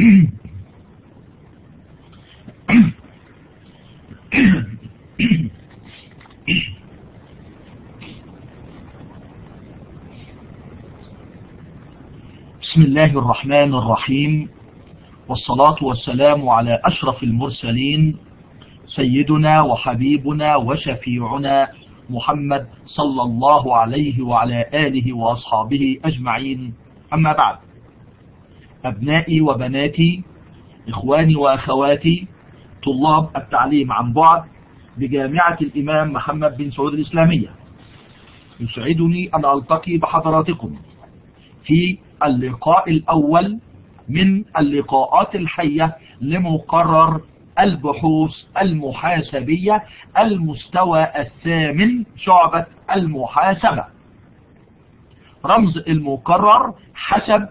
بسم الله الرحمن الرحيم والصلاة والسلام على أشرف المرسلين سيدنا وحبيبنا وشفيعنا محمد صلى الله عليه وعلى آله وأصحابه أجمعين أما بعد أبنائي وبناتي إخواني وأخواتي طلاب التعليم عن بعد بجامعة الإمام محمد بن سعود الإسلامية يسعدني أن ألتقي بحضراتكم في اللقاء الأول من اللقاءات الحية لمقرر البحوث المحاسبية المستوى الثامن شعبة المحاسبة رمز المقرر حسب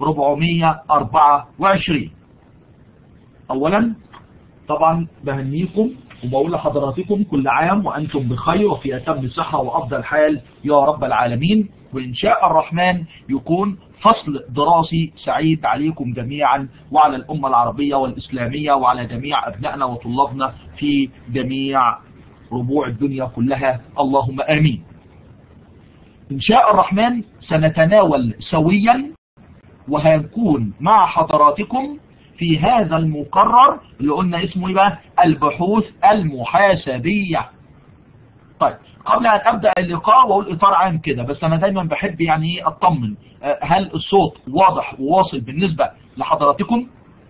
424 أولا طبعا بهنيكم وبقول لحضراتكم كل عام وأنتم بخير وفي أتم صحة وأفضل حال يا رب العالمين وإن شاء الرحمن يكون فصل دراسي سعيد عليكم جميعا وعلى الأمة العربية والإسلامية وعلى جميع أبنائنا وطلابنا في جميع ربوع الدنيا كلها اللهم آمين إن شاء الرحمن سنتناول سويا وهنكون مع حضراتكم في هذا المقرر اللي قلنا اسمه ايه بقى البحوث المحاسبية طيب قبل ان ابدا اللقاء واقول اطار عام كده بس انا دايما بحب يعني ايه اطمن هل الصوت واضح وواصل بالنسبة لحضراتكم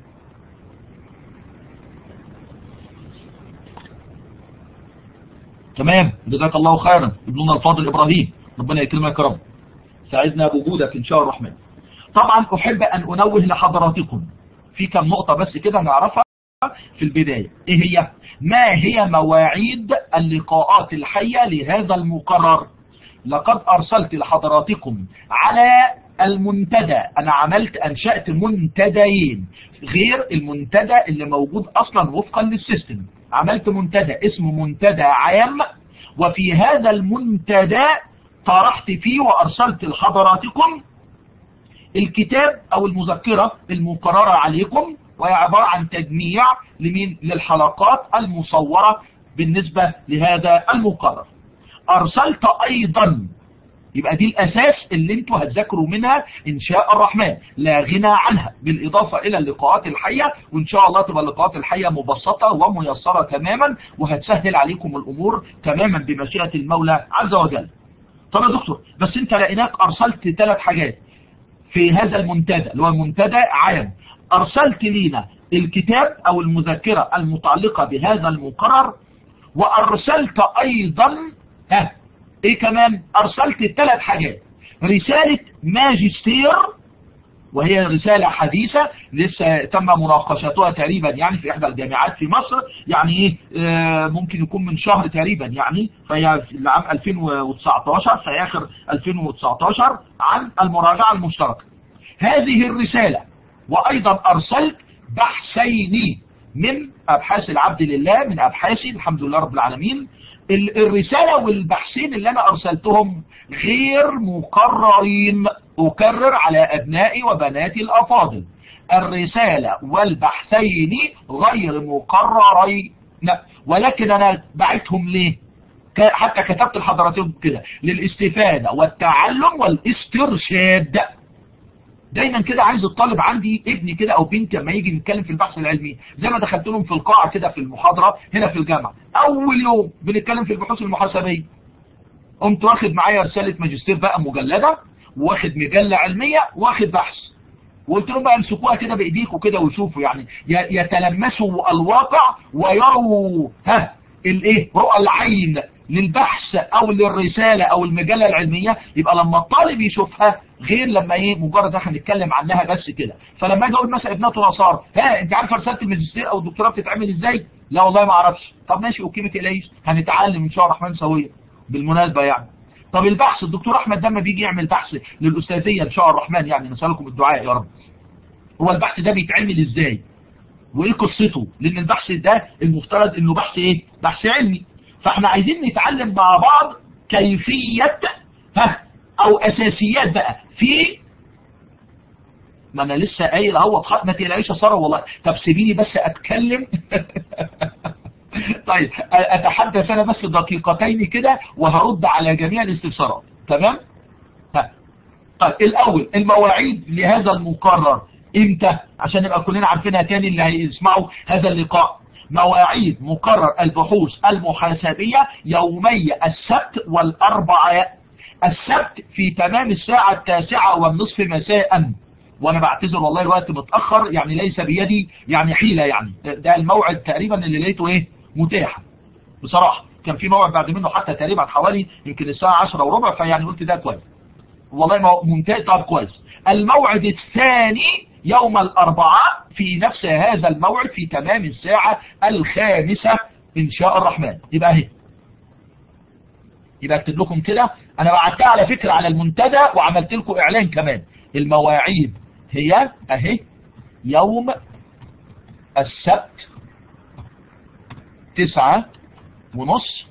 تمام جزاك الله خيرا ابننا الفاضل ابراهيم ربنا يكرمك يا رب ساعدنا بوجودك ان شاء الرحمن طبعا احب ان انوه لحضراتكم في كم نقطة بس كده نعرفها في البداية ايه هي ما هي مواعيد اللقاءات الحية لهذا المقرر لقد ارسلت لحضراتكم على المنتدى انا عملت انشأت منتديين غير المنتدى اللي موجود اصلا وفقا للسيستم عملت منتدى اسمه منتدى عام وفي هذا المنتدى طرحت فيه وارسلت لحضراتكم الكتاب او المذكرة المقررة عليكم وهي عبارة عن تجميع لمين للحلقات المصورة بالنسبة لهذا المقرر ارسلت ايضا يبقى دي الاساس اللي انتوا هتذاكروا منها ان شاء الرحمن لا غنى عنها بالاضافة الى اللقاءات الحية وان شاء الله تبقى اللقاءات الحية مبسطة وميسرة تماما وهتسهل عليكم الامور تماما بمشيئة المولى عز وجل طب يا دكتور بس انت لقيناك ارسلت ثلاث حاجات في هذا المنتدى اللي هو منتدى عام ارسلت لينا الكتاب او المذكرة المتعلقة بهذا المقرر وارسلت ايضا ها ايه كمان ارسلت ثلاث حاجات رسالة ماجستير وهي رسالة حديثة لسه تم مناقشتها تقريبا يعني في احدى الجامعات في مصر يعني ايه آه ممكن يكون من شهر تقريبا يعني فهي في العام 2019 في اخر 2019 عن المراجعة المشتركة هذه الرسالة وايضا ارسلت بحثين من ابحاث العبد لله من ابحاثي الحمد لله رب العالمين الرسالة والبحثين اللي انا ارسلتهم غير مقررين اكرر على ابنائي وبناتي الافاضل الرسالة والبحثين غير مقررين ولكن انا بعتهم ليه حتى كتبت لحضراتكم كده للاستفادة والتعلم والاسترشاد دايما كده عايز الطالب عندي ابني كده او بنتي لما يجي نتكلم في البحث العلمي زي ما دخلت لهم في القاعة كده في المحاضرة هنا في الجامعة اول يوم بنتكلم في البحوث المحاسبية قمت واخد معايا رسالة ماجستير بقى مجلدة واخد مجلة علمية واخد بحث وقلت لهم بقى امسكوها كده بايديكم كده وشوفوا يعني يتلمسوا الواقع ويروا ها الايه رؤى العين للبحث او للرسالة او المجلة العلمية يبقى لما الطالب يشوفها غير لما ايه مجرد احنا نتكلم عنها بس كده فلما اجي اقول مثلا ابنته نصار ها انت عارف رسالة الماجستير او الدكتوراه بتتعمل ازاي لا والله ما اعرفش طب ماشي اوكي ما تقلقيش هنتعلم ان شاء الله الرحمن سويا بالمناسبة يعني طب البحث الدكتور احمد لما بيجي يعمل بحث للاستاذية ان شاء الله الرحمن يعني نسألكم الدعاء يا رب هو البحث ده بيتعمل ازاي وايه قصته لان البحث ده المفترض انه بحث ايه بحث علمي فاحنا عايزين نتعلم مع بعض كيفية ها او اساسيات بقى في ما انا لسه قايل اهو ما تقلقيش يا ساره والله طب سيبيني بس اتكلم طيب اتحدث انا بس دقيقتين كده وهرد على جميع الاستفسارات تمام ها. طيب الاول المواعيد لهذا المقرر امتى عشان نبقى كلنا عارفينها تاني اللي هيسمعوا هذا اللقاء مواعيد مقرر البحوث المحاسبية يومي السبت والاربعاء السبت في تمام الساعة التاسعة والنصف مساء وانا بعتذر والله الوقت متأخر يعني ليس بيدي يعني حيلة يعني ده الموعد تقريبا اللي لقيته ايه متاح بصراحة كان في موعد بعد منه حتى تقريبا حوالي يمكن الساعة 10 وربع فيعني قلت ده كويس والله ممتاز طب كويس الموعد الثاني يوم الأربعاء في نفس هذا الموعد في تمام الساعة الخامسة إن شاء الرحمن يبقى اهي يبقى اكتب لكم كده انا بعتها على فكرة على المنتدى وعملت لكم اعلان كمان المواعيد هي اهي يوم السبت تسعة ونص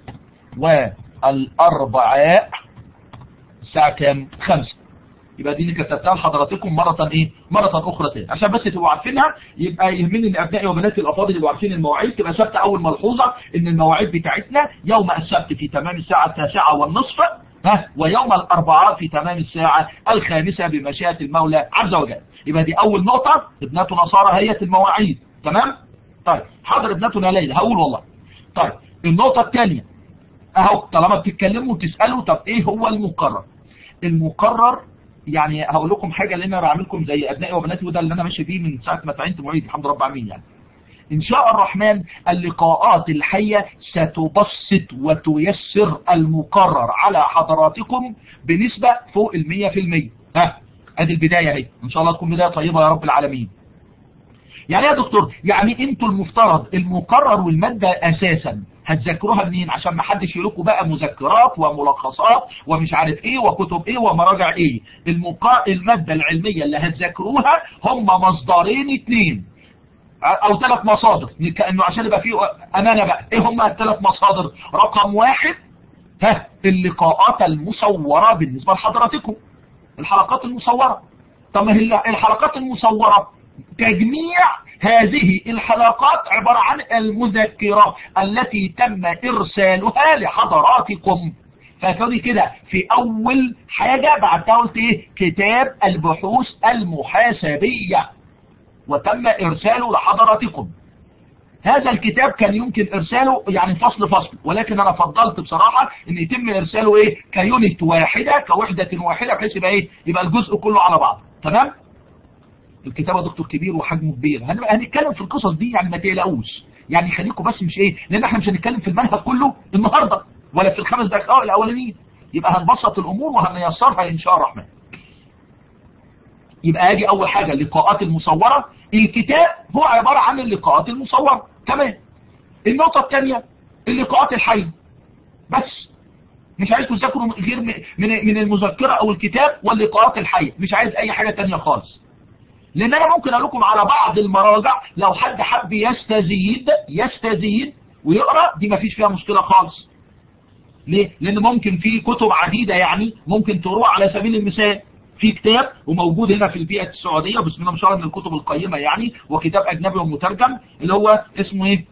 والاربعاء الساعة كام خمسة يبقى دي اللي كتبتها لحضراتكم مرة ايه مرة اخرى تاني عشان بس تبقوا عارفينها يبقى يهمني ان ابنائي وبناتي الافاضل يبقوا عارفين المواعيد تبقى ثابته اول ملحوظة ان المواعيد بتاعتنا يوم السبت في تمام الساعة التاسعة والنصف ها ويوم الاربعاء في تمام الساعة الخامسة بمشيئة المولى عز وجل يبقى دي اول نقطة ابناتنا صار هيئة المواعيد تمام طيب حاضر ابناتنا ليلى هقول والله طيب النقطة الثانية اهو طالما بتتكلموا وتسألوا طب ايه هو المقرر المقرر يعني هقول لكم حاجة اللي انا بعملكم زي ابنائي وبناتي وده اللي انا ماشي فيه من ساعة ما تعينت معيد الحمد لله رب العالمين يعني ان شاء الرحمن اللقاءات الحية ستبسط وتيسر المقرر على حضراتكم بنسبة فوق المية في المية ها ادي البداية اهي ان شاء الله تكون بداية طيبة يا رب العالمين يعني يا دكتور يعني انتوا المفترض المقرر والمادة اساسا هتذاكروها منين عشان ما حدش يلقوا بقى مذكرات وملخصات ومش عارف ايه وكتب ايه ومراجع ايه المقا... المادة العلمية اللي هتذاكروها هم مصدرين اتنين او ثلاث مصادر كأنه عشان يبقى فيه امانة بقى ايه هم الثلاث مصادر رقم واحد ها اللقاءات المصورة بالنسبة لحضراتكم الحلقات المصورة طب ما هي الحلقات المصورة تجميع هذه الحلقات عبارة عن المذكرة التي تم إرسالها لحضراتكم فهتقولي كده في أول حاجة بعدها قلت إيه كتاب البحوث المحاسبية وتم إرساله لحضراتكم هذا الكتاب كان يمكن إرساله يعني فصل فصل ولكن أنا فضلت بصراحة أن يتم إرساله إيه كيونت واحدة كوحدة واحدة بحيث يبقى إيه يبقى الجزء كله على بعض تمام الكتابة دكتور كبير وحجمه كبير هنتكلم في القصص دي يعني ما تقلقوش يعني خليكم بس مش ايه لان احنا مش هنتكلم في المنهج كله النهارده ولا في الخمس دقائق الاولانيين يبقى هنبسط الامور وهنيسرها ان شاء الرحمن يبقى اجي اول حاجة اللقاءات المصورة الكتاب هو عبارة عن اللقاءات المصورة تمام النقطة الثانية اللقاءات الحية بس مش عايز تذاكروا غير من من المذكرة او الكتاب واللقاءات الحية مش عايز اي حاجة تانية خالص لان انا ممكن اقول لكم على بعض المراجع لو حد حب يستزيد يستزيد ويقرا دي ما فيش فيها مشكله خالص ليه لان ممكن في كتب عديده يعني ممكن تروح على سبيل المثال في كتاب وموجود هنا في البيئه السعوديه بسم الله ما شاء الله من الكتب القيمه يعني وكتاب اجنبي ومترجم اللي هو اسمه ايه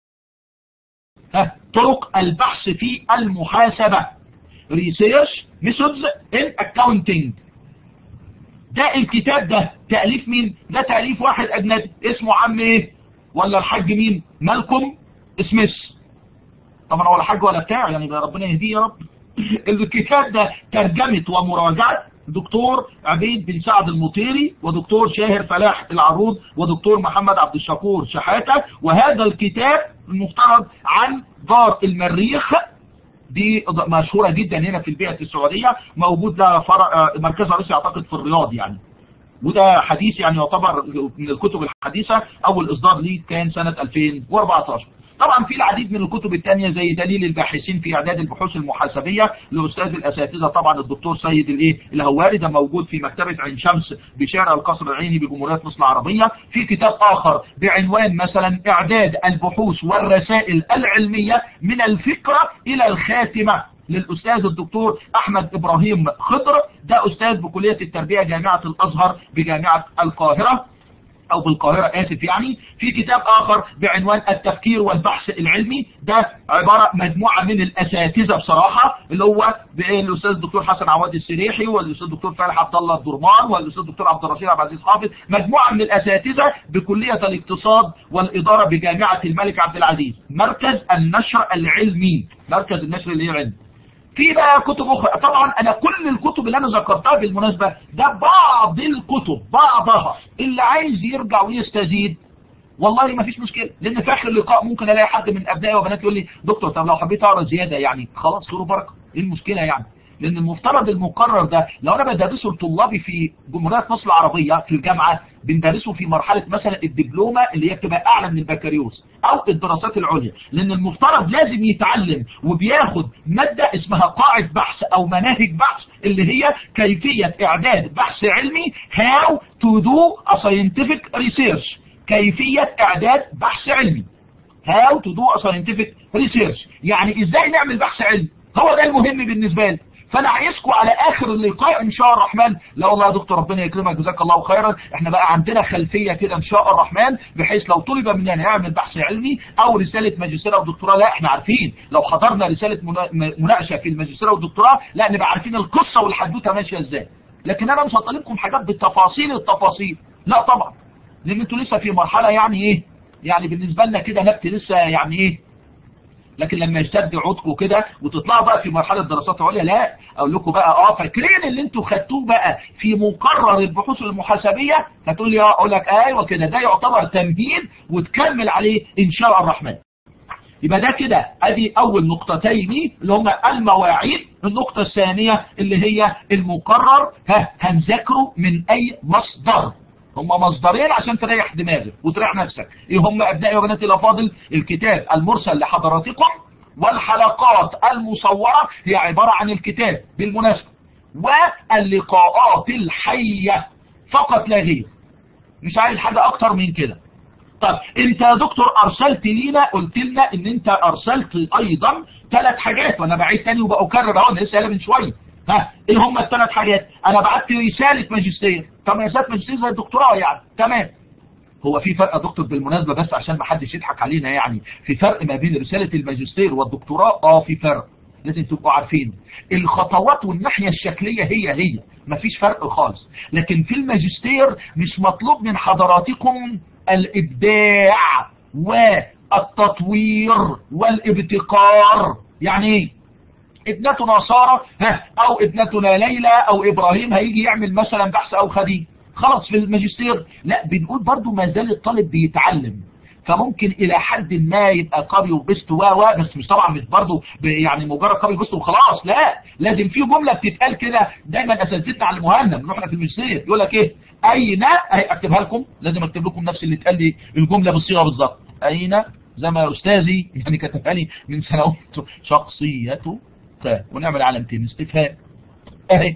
ها طرق البحث في المحاسبه ريسيرش ميثودز ان اكاونتنج ده الكتاب ده تأليف مين ده تأليف واحد أجنبي اسمه عم ايه ولا الحاج مين مالكم سميث طبعا ولا حاج ولا بتاع يعني ربنا يهديه يا رب الكتاب ده ترجمة ومراجعة دكتور عبيد بن سعد المطيري ودكتور شاهر فلاح العروض ودكتور محمد عبد الشكور شحاتة وهذا الكتاب المفترض عن دار المريخ دي مشهورة جدا هنا في البيئة السعودية موجود لها فرع مركزها رئيسي اعتقد في الرياض يعني وده حديث يعني يعتبر من الكتب الحديثة اول اصدار ليه كان سنة 2014 طبعا في العديد من الكتب الثانيه زي دليل الباحثين في اعداد البحوث المحاسبيه لاستاذ الاساتذه طبعا الدكتور سيد الايه الهواري ده موجود في مكتبه عين شمس بشارع القصر العيني بجمهوريه مصر العربيه في كتاب اخر بعنوان مثلا اعداد البحوث والرسائل العلميه من الفكره الى الخاتمه للأستاذ الدكتور أحمد إبراهيم خضر ده أستاذ بكلية التربية جامعة الأزهر بجامعة القاهرة او بالقاهرة اسف يعني في كتاب اخر بعنوان التفكير والبحث العلمي ده عبارة مجموعة من الاساتذة بصراحة اللي هو الاستاذ الدكتور حسن عواد السريحي والاستاذ الدكتور فالح عبد الله الدرمان والاستاذ الدكتور عبد الرشيد عبد العزيز حافظ مجموعة من الاساتذة بكلية الاقتصاد والادارة بجامعة الملك عبد العزيز مركز النشر العلمي مركز النشر العلمي في بقى كتب اخرى طبعا انا كل الكتب اللي انا ذكرتها بالمناسبة ده بعض الكتب بعضها اللي عايز يرجع ويستزيد والله ما فيش مشكلة لان في اخر اللقاء ممكن الاقي حد من ابنائي وبناتي يقول لي دكتور طب لو حبيت اقرا زيادة يعني خلاص خير وبركة ايه المشكلة يعني لان المفترض المقرر ده لو انا بدرسه لطلابي في جمهورية مصر العربية في الجامعة بندرسه في مرحلة مثلا الدبلومة اللي هي بتبقى اعلى من البكالوريوس او الدراسات العليا لان المفترض لازم يتعلم وبياخد مادة اسمها قاعدة بحث او مناهج بحث اللي هي كيفية اعداد بحث علمي how to do a scientific research كيفية اعداد بحث علمي how to do a scientific research يعني ازاي نعمل بحث علمي هو ده المهم بالنسبة لي فانا عايزكم على اخر اللقاء ان شاء الرحمن لا والله يا دكتور ربنا يكرمك جزاك الله خيرا احنا بقى عندنا خلفيه كده ان شاء الرحمن بحيث لو طلب مننا نعمل بحث علمي او رساله ماجستير او دكتوراه لا احنا عارفين لو حضرنا رساله مناقشه في الماجستير او الدكتوراه لا نبقى عارفين القصه والحدوته ماشيه ازاي لكن انا مش هطالبكم حاجات بالتفاصيل التفاصيل لا طبعا لان انتوا لسه في مرحله يعني ايه يعني بالنسبه لنا كده نبت لسه يعني ايه لكن لما يشتد عودكم كده وتطلعوا بقى في مرحله دراسات عليا لا اقول لكم بقى اه فاكرين اللي انتوا خدتوه بقى في مقرر البحوث المحاسبيه هتقول لي اه اقول لك ايوه كده ده يعتبر تمهيد وتكمل عليه ان شاء الرحمن يبقى ده كده ادي اول نقطتين اللي هم المواعيد النقطه الثانيه اللي هي المقرر ها هنذاكره من اي مصدر هم مصدرين عشان تريح دماغك وتريح نفسك ايه هم ابنائي وبناتي الافاضل الكتاب المرسل لحضراتكم والحلقات المصورة هي عبارة عن الكتاب بالمناسبة واللقاءات الحية فقط لا غير مش عايز حاجة اكتر من كده طب انت يا دكتور ارسلت لينا قلت لنا ان انت ارسلت ايضا ثلاث حاجات وانا بعيد تاني وبأكرر اهو انا لسه قايلها من شويه ها ايه هم الثلاث حاجات انا بعت رسالة ماجستير طب رسالة ماجستير زي الدكتوراه يعني تمام هو في فرق يا دكتور بالمناسبة بس عشان ما حدش يضحك علينا يعني في فرق ما بين رسالة الماجستير والدكتوراه اه في فرق لازم تبقوا عارفين الخطوات والناحية الشكلية هي هي مفيش فرق خالص لكن في الماجستير مش مطلوب من حضراتكم الابداع والتطوير والابتكار يعني ايه ابنتنا سارة او ابنتنا ليلى او ابراهيم هيجي يعمل مثلا بحث او خديج خلاص في الماجستير لا بنقول برضو ما زال الطالب بيتعلم فممكن الى حد ما يبقى قوي وبست و بس مش طبعا مش برضه يعني مجرد قوي وبست وخلاص لا لازم في جمله بتتقال كده دايما اساتذتنا على المهنم نروح في الماجستير يقول لك ايه اين اكتبها لكم لازم اكتب لكم نفس اللي اتقال لي الجمله بالصيغه بالظبط اين زي ما استاذي يعني كتبها لي من سنوات شخصيته ونعمل علامتين استفهام اهي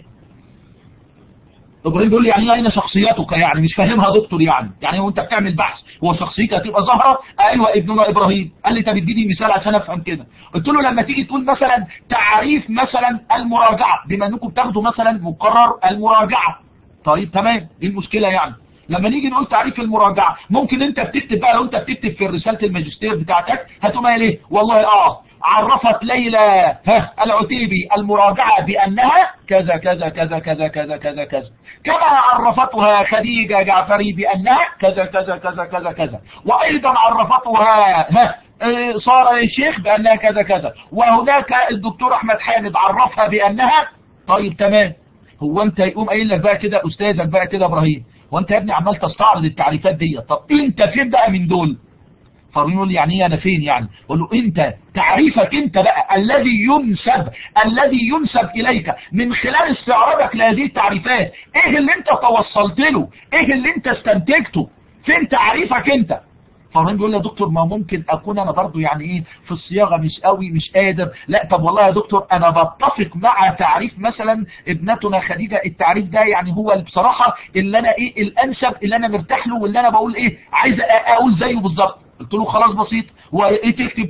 ابراهيم بيقول لي يعني اين شخصيتك يعني مش فاهمها دكتور يعني يعني وانت بتعمل بحث هو شخصيتك هتبقى ظاهره ايوه ابننا ابراهيم قال لي طب اديني مثال عشان افهم كده قلت له لما تيجي تقول مثلا تعريف مثلا المراجعه بما انكم بتاخدوا مثلا مقرر المراجعه طيب تمام ايه المشكله يعني لما نيجي نقول تعريف المراجعه ممكن انت بتكتب بقى لو انت بتكتب في رساله الماجستير بتاعتك هتقوم قايل ايه والله اه عرفت ليلى العتيبي المراجعة بأنها كذا كذا كذا كذا كذا كذا كذا كما عرفتها خديجة جعفري بأنها كذا كذا كذا كذا كذا وأيضا عرفتها صار الشيخ بأنها كذا كذا وهناك الدكتور أحمد حامد عرفها بأنها طيب تمام هو أنت يقوم قايل لك بقى كده أستاذك بقى كده إبراهيم وأنت يا ابني عمال تستعرض التعريفات دي طب أنت فين بقى من دول فارمين يقول لي يعني ايه انا فين يعني اقول له انت تعريفك انت بقى الذي ينسب الذي ينسب اليك من خلال استعراضك لهذه التعريفات ايه اللي انت توصلت له ايه اللي انت استنتجته فين تعريفك انت فارمين بيقول لي يا دكتور ما ممكن اكون انا برضو يعني ايه في الصياغه مش قوي مش قادر لا طب والله يا دكتور انا بتفق مع تعريف مثلا ابنتنا خديجه التعريف ده يعني هو بصراحه اللي انا ايه الانسب اللي انا مرتاح له واللي انا بقول ايه عايز اقول زيه بالظبط قلت له خلاص بسيط وايه تكتب كده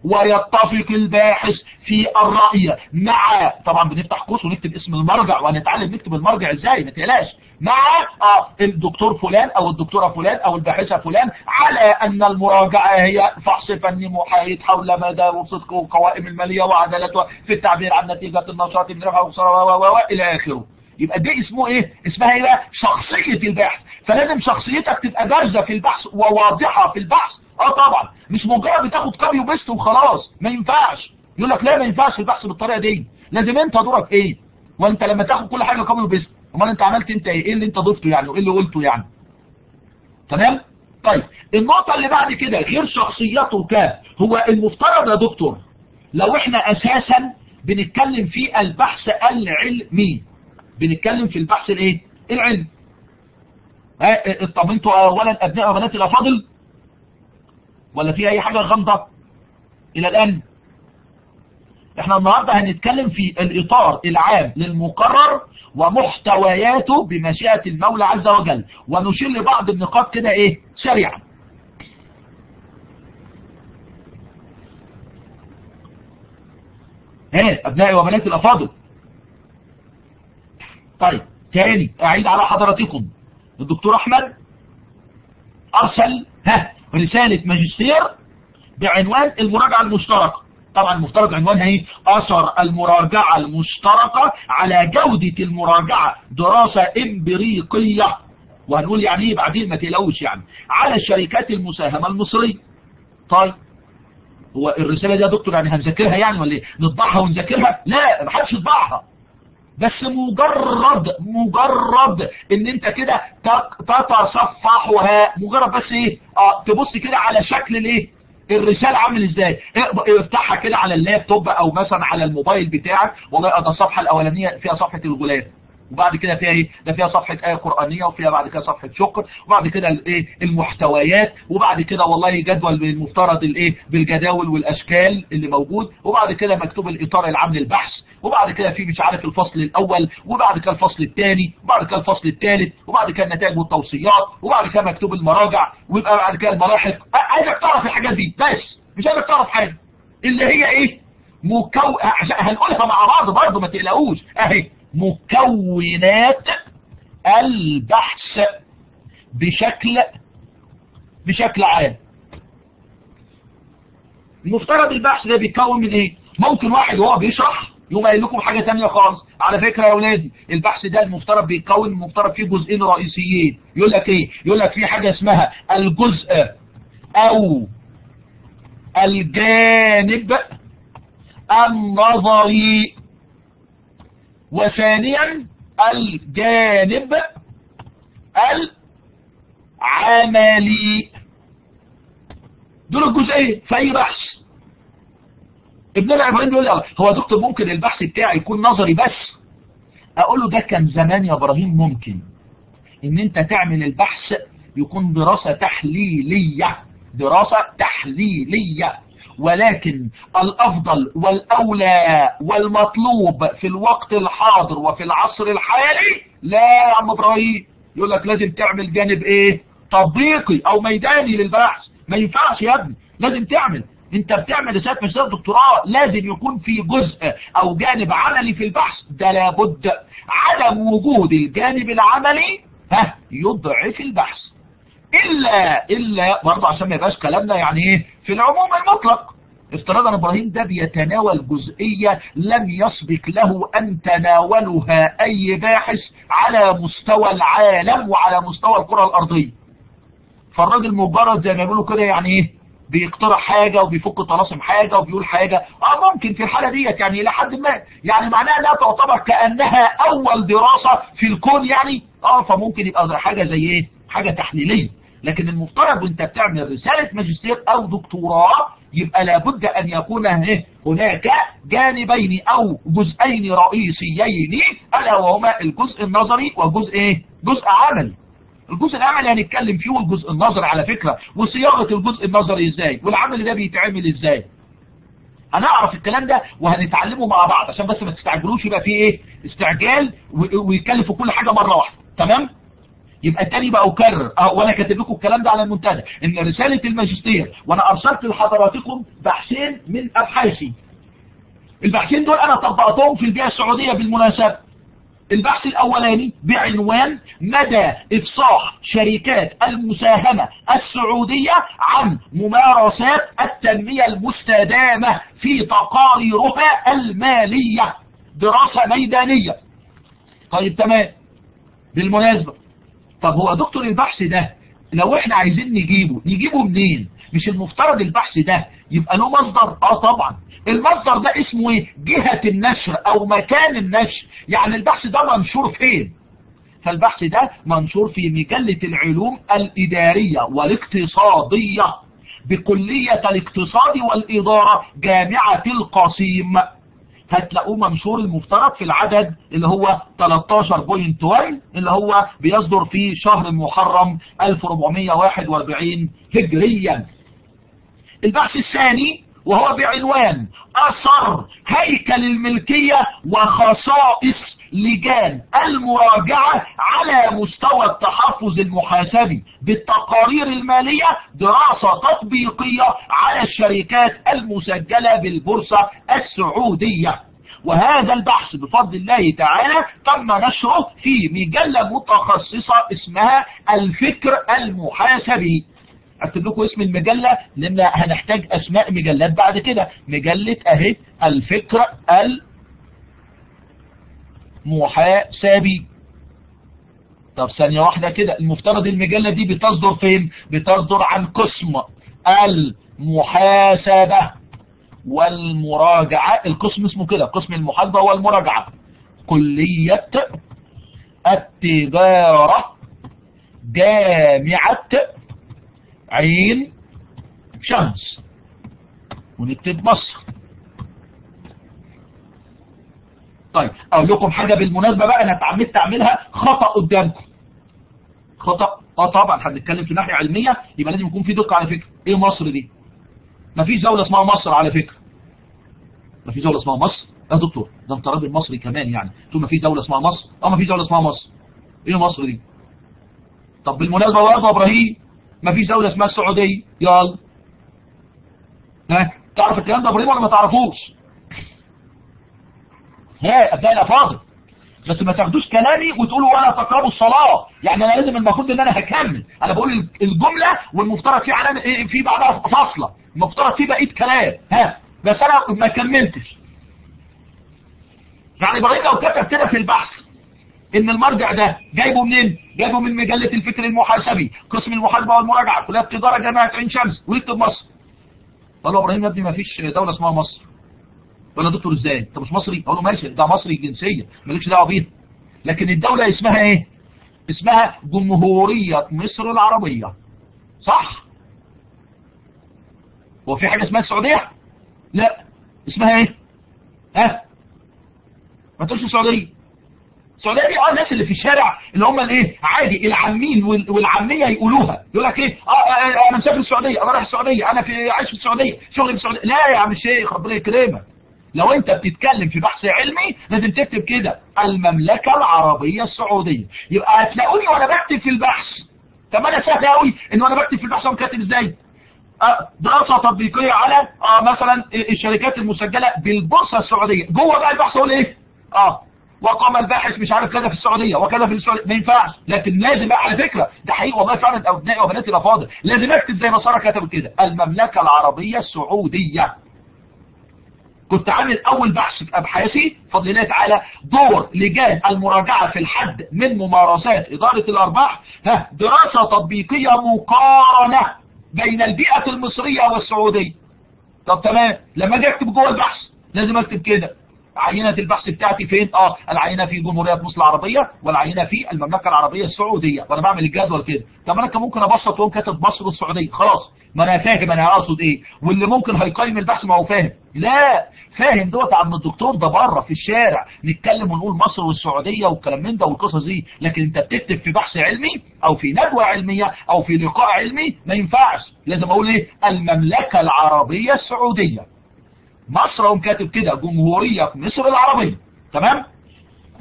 ويتفق الباحث في الرأي مع طبعا بنفتح قوس ونكتب اسم المرجع وهنتعلم نكتب المرجع ازاي ما تقلقش مع آه الدكتور فلان او الدكتورة فلان او الباحثة فلان على ان المراجعة هي فحص فني محايد حول مدى وصدق وقوائم المالية وعدالتها في التعبير عن نتيجة النشاط من رفع وخسارة الى اخره يبقى دي اسمه ايه اسمها ايه بقى شخصية الباحث فلازم شخصيتك تبقى جارزة في البحث وواضحة في البحث اه طبعا مش مجرد بتاخد كوبي وبيست وخلاص ما ينفعش يقول لك لا ما ينفعش البحث بالطريقه دي لازم انت دورك ايه وانت لما تاخد كل حاجه كوبي وبيست امال انت عملت انت ايه ايه اللي انت ضفته يعني وايه اللي قلته يعني تمام طيب النقطه اللي بعد كده غير شخصيتك هو المفترض يا دكتور لو احنا اساسا بنتكلم في البحث العلمي بنتكلم في البحث الايه العلمي اطمنتوا اولا ابناء وبنات الافاضل ولا في اي حاجة غامضة الى الان احنا النهاردة هنتكلم في الاطار العام للمقرر ومحتوياته بمشيئة المولى عز وجل ونشير لبعض النقاط كده ايه سريعا ايه ابنائي وبناتي الافاضل طيب تاني اعيد على حضراتكم الدكتور احمد ارسل ها رسالة ماجستير بعنوان المراجعة المشتركة طبعا المفترض عنوانها ايه اثر المراجعة المشتركة على جودة المراجعة دراسة امبريقية وهنقول يعني ايه بعدين ما تقلقوش يعني على الشركات المساهمة المصرية طيب هو الرسالة دي يا دكتور يعني هنذاكرها يعني ولا ايه نطبعها ونذاكرها لا ما حدش يطبعها بس مجرد مجرد ان انت كده تتصفحها مجرد بس ايه اه تبص كده على شكل الايه الرسالة عامل ازاي افتحها كده على اللابتوب او مثلا على الموبايل بتاعك والله ده الصفحة الاولانية فيها صفحة الغلاف وبعد كده فيها ايه ده فيها صفحة آية قرآنية وفيها بعد كده صفحة شكر وبعد كده الايه المحتويات وبعد كده والله جدول المفترض الايه بالجداول والاشكال اللي موجود وبعد كده مكتوب الاطار العام للبحث وبعد كده في مش عارف الفصل الاول وبعد كده الفصل الثاني وبعد كده الفصل الثالث وبعد كده النتائج والتوصيات وبعد كده مكتوب المراجع ويبقى بعد كده الملاحق عايزك تعرف الحاجات دي بس مش عايزك تعرف حاجه اللي هي ايه مكو هنقولها مع بعض برضه ما تقلقوش اهي مكونات البحث بشكل بشكل عام المفترض البحث ده بيتكون من ايه ممكن واحد وهو بيشرح يقوم قايل لكم حاجه ثانيه خالص على فكره يا اولادي البحث ده المفترض بيتكون المفترض فيه جزئين رئيسيين يقول لك ايه يقول لك في حاجه اسمها الجزء او الجانب النظري وثانيا الجانب العملي دول الجزئين في اي بحث ابن العبرين بيقول لي هو دكتور ممكن البحث بتاعي يكون نظري بس اقول له ده كان زمان يا ابراهيم ممكن ان انت تعمل البحث يكون دراسة تحليلية دراسة تحليلية ولكن الأفضل والأولى والمطلوب في الوقت الحاضر وفي العصر الحالي لا يا عم إبراهيم يقول لك لازم تعمل جانب إيه تطبيقي أو ميداني للبحث ما ينفعش يا ابني لازم تعمل انت بتعمل رسالة ماجستير دكتوراه لازم يكون في جزء او جانب عملي في البحث ده لابد عدم وجود الجانب العملي ها يضعف البحث الا الا برضه عشان ما يبقاش كلامنا يعني ايه في العموم المطلق افتراضا ابراهيم ده بيتناول جزئية لم يسبق له ان تناولها اي باحث على مستوى العالم وعلى مستوى الكرة الارضية فالراجل مجرد زي ما بيقولوا كده يعني ايه بيقترح حاجة وبيفك طلاسم حاجة وبيقول حاجة اه ممكن في الحالة ديت يعني الى حد ما يعني معناها انها تعتبر كأنها اول دراسة في الكون يعني اه فممكن يبقى حاجة زي ايه حاجة تحليلية لكن المفترض وانت بتعمل رسالة ماجستير او دكتوراه يبقى لابد ان يكون هناك جانبين او جزئين رئيسيين الا وهما الجزء النظري وجزء ايه جزء عملي الجزء العملي هنتكلم فيه والجزء النظري على فكرة وصياغة الجزء النظري ازاي والعمل ده بيتعمل ازاي هنعرف الكلام ده وهنتعلمه مع بعض عشان بس ما تستعجلوش يبقى فيه ايه استعجال ويكلفوا كل حاجة مرة واحدة تمام يبقى تاني بقى اكرر اه وانا كاتب لكم الكلام ده على المنتدى ان رساله الماجستير وانا ارسلت لحضراتكم بحثين من ابحاثي البحثين دول انا طبقتهم في البيئه السعوديه بالمناسبه البحث الاولاني بعنوان مدى افصاح شركات المساهمة السعودية عن ممارسات التنمية المستدامة في تقاريرها المالية دراسة ميدانية طيب تمام بالمناسبة طب هو دكتور البحث ده لو احنا عايزين نجيبه نجيبه منين مش المفترض البحث ده يبقى له مصدر اه طبعا المصدر ده اسمه ايه جهة النشر او مكان النشر يعني البحث ده منشور فين فالبحث ده منشور في مجلة العلوم الادارية والاقتصادية بكلية الاقتصاد والادارة جامعة القصيم هتلاقوه منشور المفترض في العدد اللي هو 13.1 اللي هو بيصدر في شهر محرم 1441 هجريا البحث الثاني وهو بعنوان أثر هيكل الملكية وخصائص لجان المراجعة على مستوى التحفظ المحاسبي بالتقارير المالية دراسة تطبيقية على الشركات المسجلة بالبورصة السعودية وهذا البحث بفضل الله تعالى تم نشره في مجلة متخصصة اسمها الفكر المحاسبي اكتب لكم اسم المجلة لان هنحتاج اسماء مجلات بعد كده مجلة اهي الفكر المحاسبي طب ثانية واحدة كده المفترض المجلة دي بتصدر فين بتصدر عن قسم المحاسبة والمراجعة القسم اسمه كده قسم المحاسبة والمراجعة كلية التجارة جامعة عين شمس ونكتب مصر طيب اقول لكم حاجة بالمناسبة بقى انا اتعمدت اعملها خطأ قدامكم خطأ اه طبعا هنتكلم في ناحية علمية يبقى لازم يكون في دقة على فكرة ايه مصر دي مفيش دولة اسمها مصر على فكرة مفيش دولة اسمها مصر يا دكتور ده انت راجل مصري كمان يعني تقول مفيش دولة اسمها مصر اه مفيش دولة اسمها مصر ايه مصر دي طب بالمناسبة برضه ابراهيم مفيش دولة اسمها السعودية يلا ها تعرف الكلام ده ابراهيم ولا ما تعرفوش ها ابنائي الافاضل بس ما تاخدوش كلامي وتقولوا ولا تقربوا الصلاة يعني انا لازم المفروض ان انا هكمل انا بقول الجملة والمفترض في علامة في بعدها فاصلة المفترض في بقية كلام ها بس انا ما كملتش يعني ابراهيم لو كتب كده في البحث ان المرجع ده جايبه منين جايبه من مجلة الفكر المحاسبي قسم المحاسبة والمراجعة كلية تجارة جامعة عين شمس ويكتب مصر قال له ابراهيم يا ابني ما فيش دولة اسمها مصر ولا دكتور ازاي انت مش مصري اقول له ماشي ده مصري الجنسية مالكش دعوه بيها لكن الدولة اسمها ايه اسمها جمهورية مصر العربية صح هو في حاجة اسمها السعودية لا اسمها ايه ها ما تقولش السعودية السعودية دي اه الناس اللي في الشارع اللي هم الايه عادي العامين والعامية يقولوها يقول لك ايه اه, آه انا مسافر السعودية انا رايح السعودية انا في عايش في السعودية شغلي في السعودية لا يا عم الشيخ ربنا يكرمك لو انت بتتكلم في بحث علمي لازم تكتب كده المملكة العربية السعودية يبقى هتلاقوني وانا بكتب في البحث طب انا سهل قوي ان وانا بكتب في البحث انا كاتب ازاي آه دراسة تطبيقية على آه مثلا الشركات المسجلة بالبورصة السعودية جوه بقى البحث اقول ايه اه وقام الباحث مش عارف كذا في السعودية وكذا في السعودية ما ينفعش لكن لازم بقى على فكرة ده حقيقي والله فعلا ابنائي وبناتي الافاضل لازم اكتب زي ما ساره كتبت كده المملكة العربية السعودية كنت عامل اول بحث في ابحاثي فضل الله تعالى دور لجان المراجعة في الحد من ممارسات ادارة الارباح ها دراسة تطبيقية مقارنة بين البيئة المصرية والسعودية طب تمام لما اجي اكتب جوه البحث لازم اكتب كده عينة البحث بتاعتي فين اه العينة في جمهورية مصر العربية والعينة في المملكة العربية السعودية وانا بعمل الجدول كده طب انا كان ممكن ابسط واقوم كاتب مصر والسعودية خلاص ما انا فاهم انا اقصد ايه واللي ممكن هيقيم البحث ما هو فاهم لا فاهم دوت عم الدكتور ده بره في الشارع نتكلم ونقول مصر والسعودية والكلام من ده والقصص دي لكن انت بتكتب في بحث علمي او في ندوة علمية او في لقاء علمي ما ينفعش لازم اقول ايه المملكة العربية السعودية مصر هم كاتب كده جمهورية مصر العربية تمام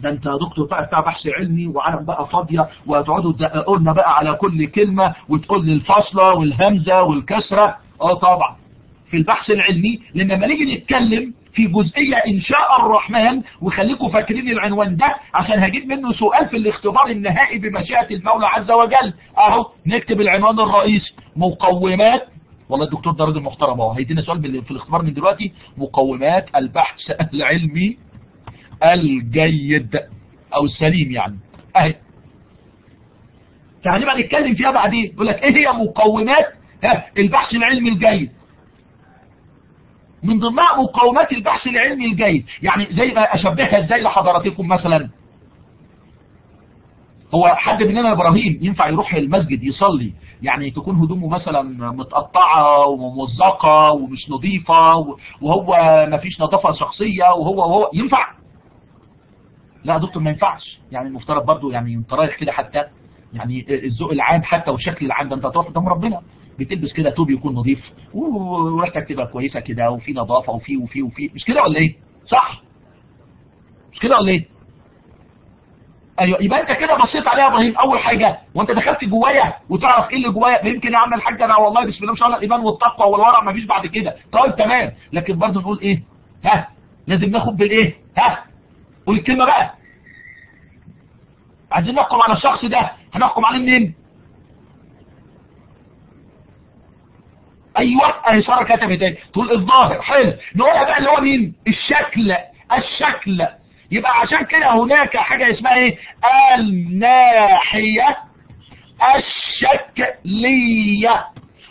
ده انت يا دكتور بقى بتاع بحث علمي وعالم بقى فاضيه وهتقعدوا تدققوا لنا بقى على كل كلمه وتقول لي الفاصله والهمزه والكسره اه طبعا في البحث العلمي لما نيجي نتكلم في جزئية إنشاء الرحمن وخليكم فاكرين العنوان ده عشان هجيب منه سؤال في الاختبار النهائي بمشيئة المولى عز وجل أهو نكتب العنوان الرئيسي مقومات والله الدكتور ده راجل محترم اهو هيدينا سؤال في الاختبار من دلوقتي مقومات البحث العلمي الجيد او السليم يعني اهي فهنبقى نتكلم فيها بعدين يقول لك ايه هي مقومات البحث العلمي الجيد من ضمنها مقومات البحث العلمي الجيد يعني زي ما اشبهها ازاي لحضراتكم مثلا هو حد مننا ابراهيم ينفع يروح المسجد يصلي يعني تكون هدومه مثلا متقطعة وممزقة ومش نظيفة وهو ما فيش نظافة شخصية وهو وهو ينفع لا يا دكتور ما ينفعش يعني المفترض برضو يعني انت رايح كده حتى يعني الذوق العام حتى والشكل العام ده انت هتروح قدام ربنا بتلبس كده توب يكون نظيف وريحتك تبقى كويسه كده وفي نظافه وفي وفي وفي مش كده ولا ايه؟ صح؟ مش كده ولا ايه؟ ايوه يبقى انت كده بصيت عليها يا ابراهيم اول حاجه وانت دخلت جوايا وتعرف ايه اللي جوايا يمكن يا عم الحاج انا والله بسم الله ما شاء الله الايمان والتقوى والورع ما فيش بعد كده طيب تمام لكن برضه نقول ايه؟ ها لازم ناخد بالايه؟ ها قول الكلمه بقى عايزين نحكم على الشخص ده هنحكم عليه منين؟ ايوه اهي ساره كتبت ايه تقول الظاهر حلو نقولها بقى اللي هو مين الشكل الشكل يبقى عشان كده هناك حاجه اسمها ايه الناحيه الشكليه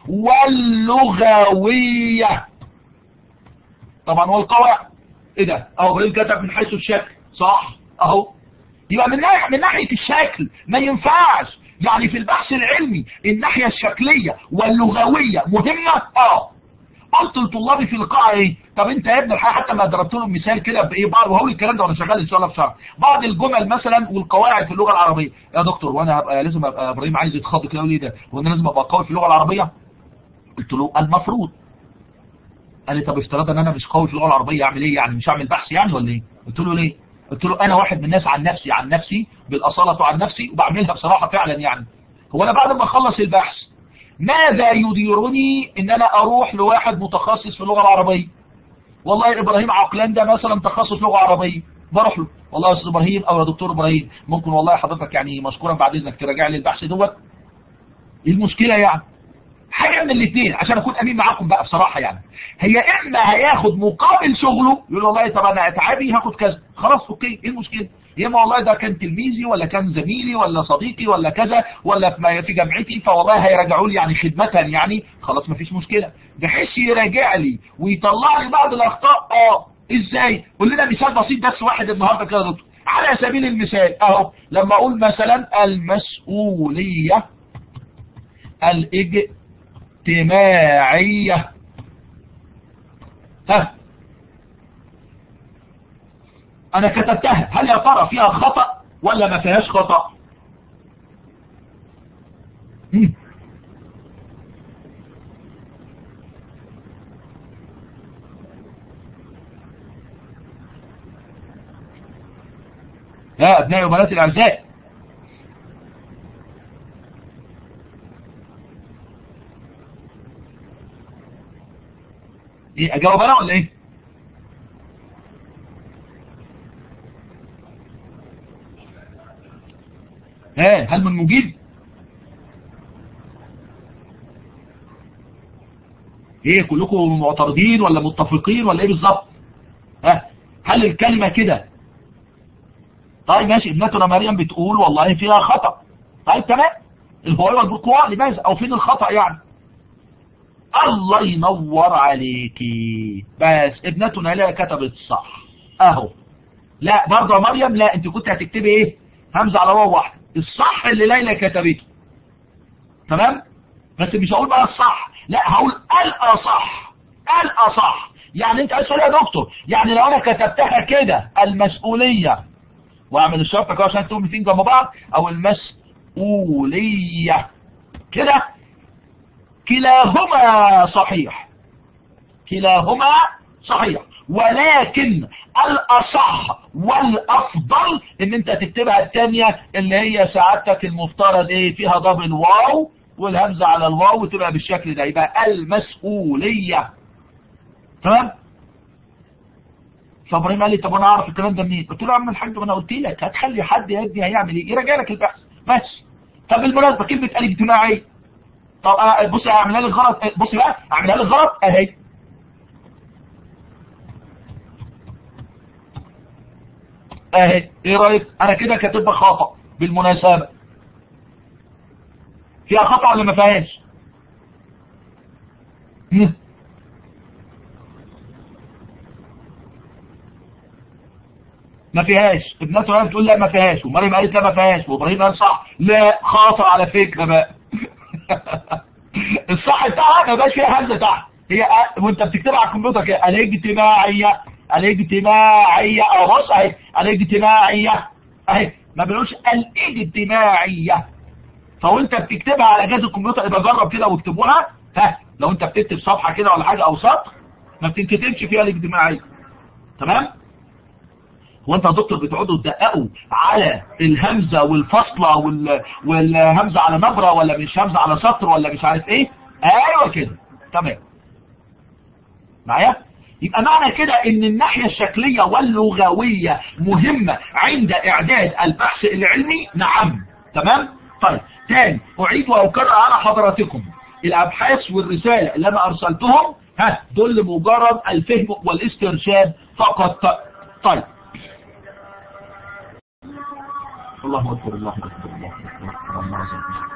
واللغويه طبعا والقواعد ايه ده اهو ابراهيم كتب من حيث الشكل صح اهو يبقى من ناحيه من ناحيه الشكل ما ينفعش يعني في البحث العلمي الناحية الشكلية واللغوية مهمة اه قلت لطلابي في القاعة ايه طب انت يا ابن الحقيقة حتى ما ضربت لهم مثال كده بايه بعض وهقول الكلام ده وانا شغال ان شاء الله في شرح بعض الجمل مثلا والقواعد في اللغة العربية يا دكتور وانا هبقى لازم ابقى ابراهيم عايز يتخض كده يقول لي ده وانا لازم ابقى قوي في اللغة العربية قلت له المفروض قال لي طب افترض ان انا مش قوي في اللغة العربية اعمل ايه يعني مش هعمل بحث يعني ولا ايه قلت له ليه قلت له انا واحد من الناس عن نفسي عن نفسي بالاصالة عن نفسي وبعملها بصراحة فعلا يعني هو انا بعد ما اخلص البحث ماذا يديرني ان انا اروح لواحد متخصص في اللغة العربية والله ابراهيم عقلان ده مثلا تخصص لغة عربية بروح له والله يا استاذ ابراهيم او يا دكتور ابراهيم ممكن والله حضرتك يعني مشكورا بعد اذنك تراجع لي البحث دوت ايه المشكلة يعني حاجة من الاثنين عشان اكون امين معاكم بقى بصراحة يعني هي اما هياخد مقابل شغله يقول والله طب انا اتعابي هاخد كذا خلاص اوكي ايه المشكلة يا اما والله ده كان تلميذي ولا كان زميلي ولا صديقي ولا كذا ولا في جامعتي فوالله هيراجعوا لي يعني خدمة يعني خلاص مفيش مشكلة بحيث يراجع لي ويطلع لي بعض الاخطاء اه ازاي قول لنا مثال بسيط بس واحد النهارده كده يا دكتور على سبيل المثال اهو لما اقول مثلا المسؤولية الاجتماعية ها انا كتبتها هل يا ترى فيها خطأ ولا ما فيهاش خطأ مم. يا ابنائي وبناتي الاعزاء ايه اجاوب انا ولا ايه ها هل من مجيب ايه كلكم معترضين ولا متفقين ولا ايه بالظبط ها هل الكلمة كده طيب ماشي ابنتنا مريم بتقول والله فيها خطأ طيب تمام الهوى والبرقوع لماذا او فين الخطأ يعني الله ينور عليكي بس ابنتنا لا كتبت صح اهو لا برضه يا مريم لا انت كنت هتكتبي ايه همزة على واو واحدة الصح اللي ليلى كتبته تمام بس مش هقول بقى الصح لا هقول الاصح الاصح يعني انت عايز تقول يا دكتور يعني لو انا كتبتها كده المسؤولية واعمل الشرط كده عشان تقوم الاثنين جنب بعض او المسؤولية كده كلاهما صحيح كلاهما صحيح ولكن الاصح والافضل ان انت تكتبها الثانيه اللي هي سعادتك المفترض ايه فيها دبل واو والهمزه على الواو وتبقى بالشكل ده يبقى المسؤوليه تمام فابراهيم قال لي طب انا اعرف الكلام ده منين قلت له يا عم الحاج ما انا قلت لك هتخلي حد يا ابني هيعمل ايه يراجع لك البحث بس طب بالمناسبه كلمه الف اجتماعي طب أنا بص اعملها لك غلط بص بقى اعملها لك غلط اهي اهي ايه رايك انا كده كاتبها خطا بالمناسبه فيها خطا ولا ما فيهاش ما فيهاش ابنته قالت تقول لا ما فيهاش ومريم قالت لا ما فيهاش وابراهيم قال صح لا خاطر على فكره بقى الصح بتاعها ما بقاش فيها همزه تحت هي وانت بتكتبها على الكمبيوتر كده الاجتماعيه الاجتماعيه اه بص اهي الاجتماعيه اهي ما بنقولش الاجتماعيه فوانت بتكتبها على جهاز الكمبيوتر يبقى جرب كده واكتبوها ها لو انت بتكتب صفحه كده ولا حاجه او سطر ما بتنكتبش فيها الاجتماعيه تمام هو انت يا دكتور بتقعدوا تدققوا على الهمزه والفاصله وال... والهمزه على نبره ولا مش همزه على سطر ولا مش عارف ايه ايوه كده تمام معايا يبقى معنى كده ان الناحيه الشكليه واللغويه مهمه عند اعداد البحث العلمي نعم تمام طيب تاني اعيد واكرر على حضراتكم الابحاث والرساله اللي انا ارسلتهم ها دول لمجرد الفهم والاسترشاد فقط طيب الله اكبر الله اكبر الله اكبر الله اكبر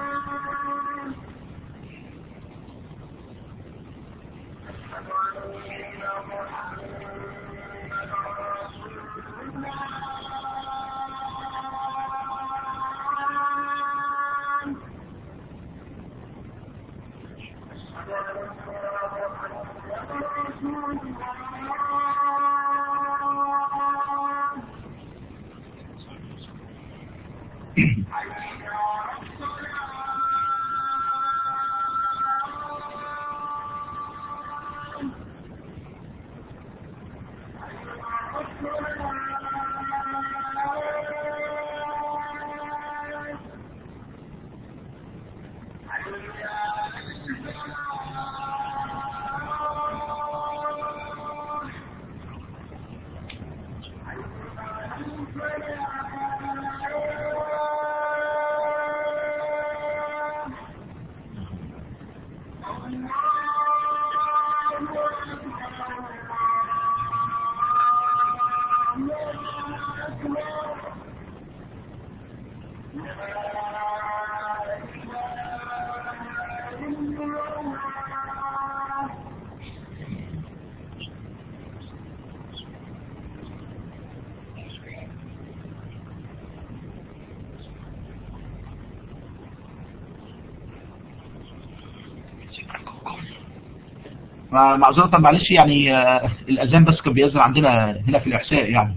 معذرة معلش يعني الأذان بس كان بيأذن عندنا هنا في الإحساء يعني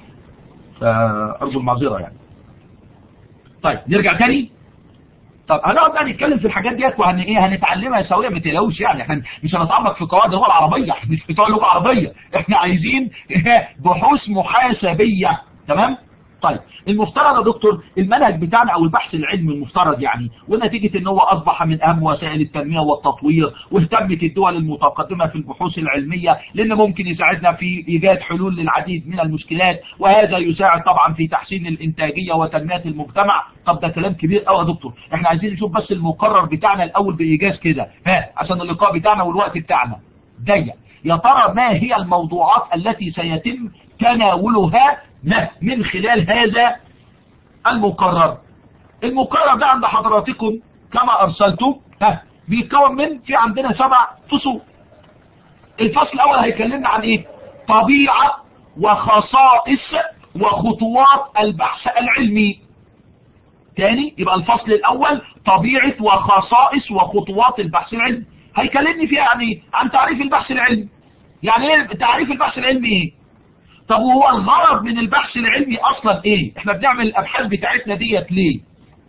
فأرجو المعذرة يعني طيب نرجع تاني طب هنقعد بقى نتكلم في الحاجات ديت وهن ايه هنتعلمها سويا ما تقلقوش يعني احنا مش هنتعمق في قواعد اللغه العربيه احنا مش بتوع اللغه العربيه احنا عايزين بحوث محاسبيه تمام طيب المفترض يا دكتور المنهج بتاعنا او البحث العلمي المفترض يعني ونتيجة ان هو اصبح من اهم وسائل التنمية والتطوير واهتمت الدول المتقدمة في البحوث العلمية لان ممكن يساعدنا في ايجاد حلول للعديد من المشكلات وهذا يساعد طبعا في تحسين الانتاجية وتنمية المجتمع طب ده كلام كبير قوي يا دكتور احنا عايزين نشوف بس المقرر بتاعنا الاول بايجاز كده ها عشان اللقاء بتاعنا والوقت بتاعنا ضيق يا ترى ما هي الموضوعات التي سيتم تناولها من خلال هذا المقرر المقرر ده عند حضراتكم كما ارسلته ها بيتكون من في عندنا سبع فصول الفصل الاول هيكلمنا عن ايه طبيعة وخصائص وخطوات البحث العلمي تاني يبقى الفصل الاول طبيعة وخصائص وخطوات البحث العلمي هيكلمني فيها يعني عن تعريف البحث العلمي يعني ايه تعريف البحث العلمي ايه طب وهو الغرض من البحث العلمي اصلا ايه احنا بنعمل الابحاث بتاعتنا ديت ليه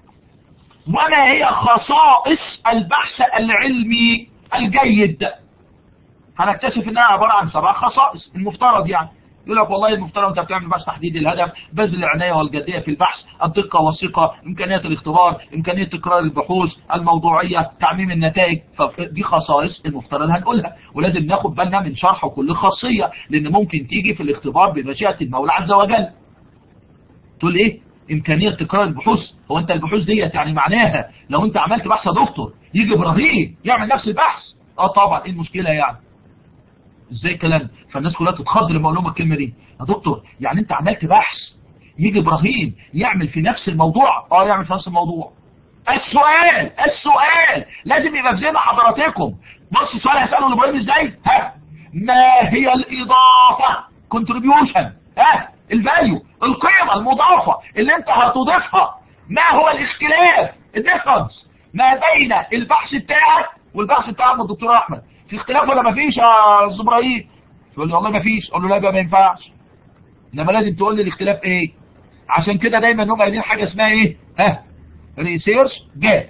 وما هي خصائص البحث العلمي الجيد هنكتشف انها عبارة عن سبع خصائص المفترض يعني يقول لك والله المفترض انت بتعمل بحث تحديد الهدف بذل العنايه والجديه في البحث الدقه والثقه امكانيات الاختبار امكانيه تكرار البحوث الموضوعيه تعميم النتائج فدي خصائص المفترض هنقولها ولازم ناخد بالنا من شرح كل خاصيه لان ممكن تيجي في الاختبار بمشيئه المولى عز وجل تقول ايه امكانيه تكرار البحوث هو انت البحوث ديت يعني معناها لو انت عملت بحث يا دكتور يجي ابراهيم يعمل نفس البحث اه طبعا ايه المشكله يعني ازاي كلام فالناس كلها تتخض لما اقول لهم الكلمه دي يا دكتور يعني انت عملت بحث يجي ابراهيم يعمل في نفس الموضوع اه يعمل في نفس الموضوع السؤال السؤال لازم يبقى في ذهن حضراتكم بص السؤال هساله لابراهيم ازاي ها ما هي الاضافه كونتريبيوشن ها الفاليو القيمه المضافه اللي انت هتضيفها ما هو الاختلاف الديفرنس ما بين البحث بتاعك والبحث بتاع الدكتور احمد في اختلاف ولا ما فيش يا استاذ ابراهيم يقول لي والله ما فيش اقول له لا يبقى ما ينفعش انما لازم تقول لي الاختلاف ايه عشان كده دايما هم قايلين حاجه اسمها ايه ها ريسيرش جاب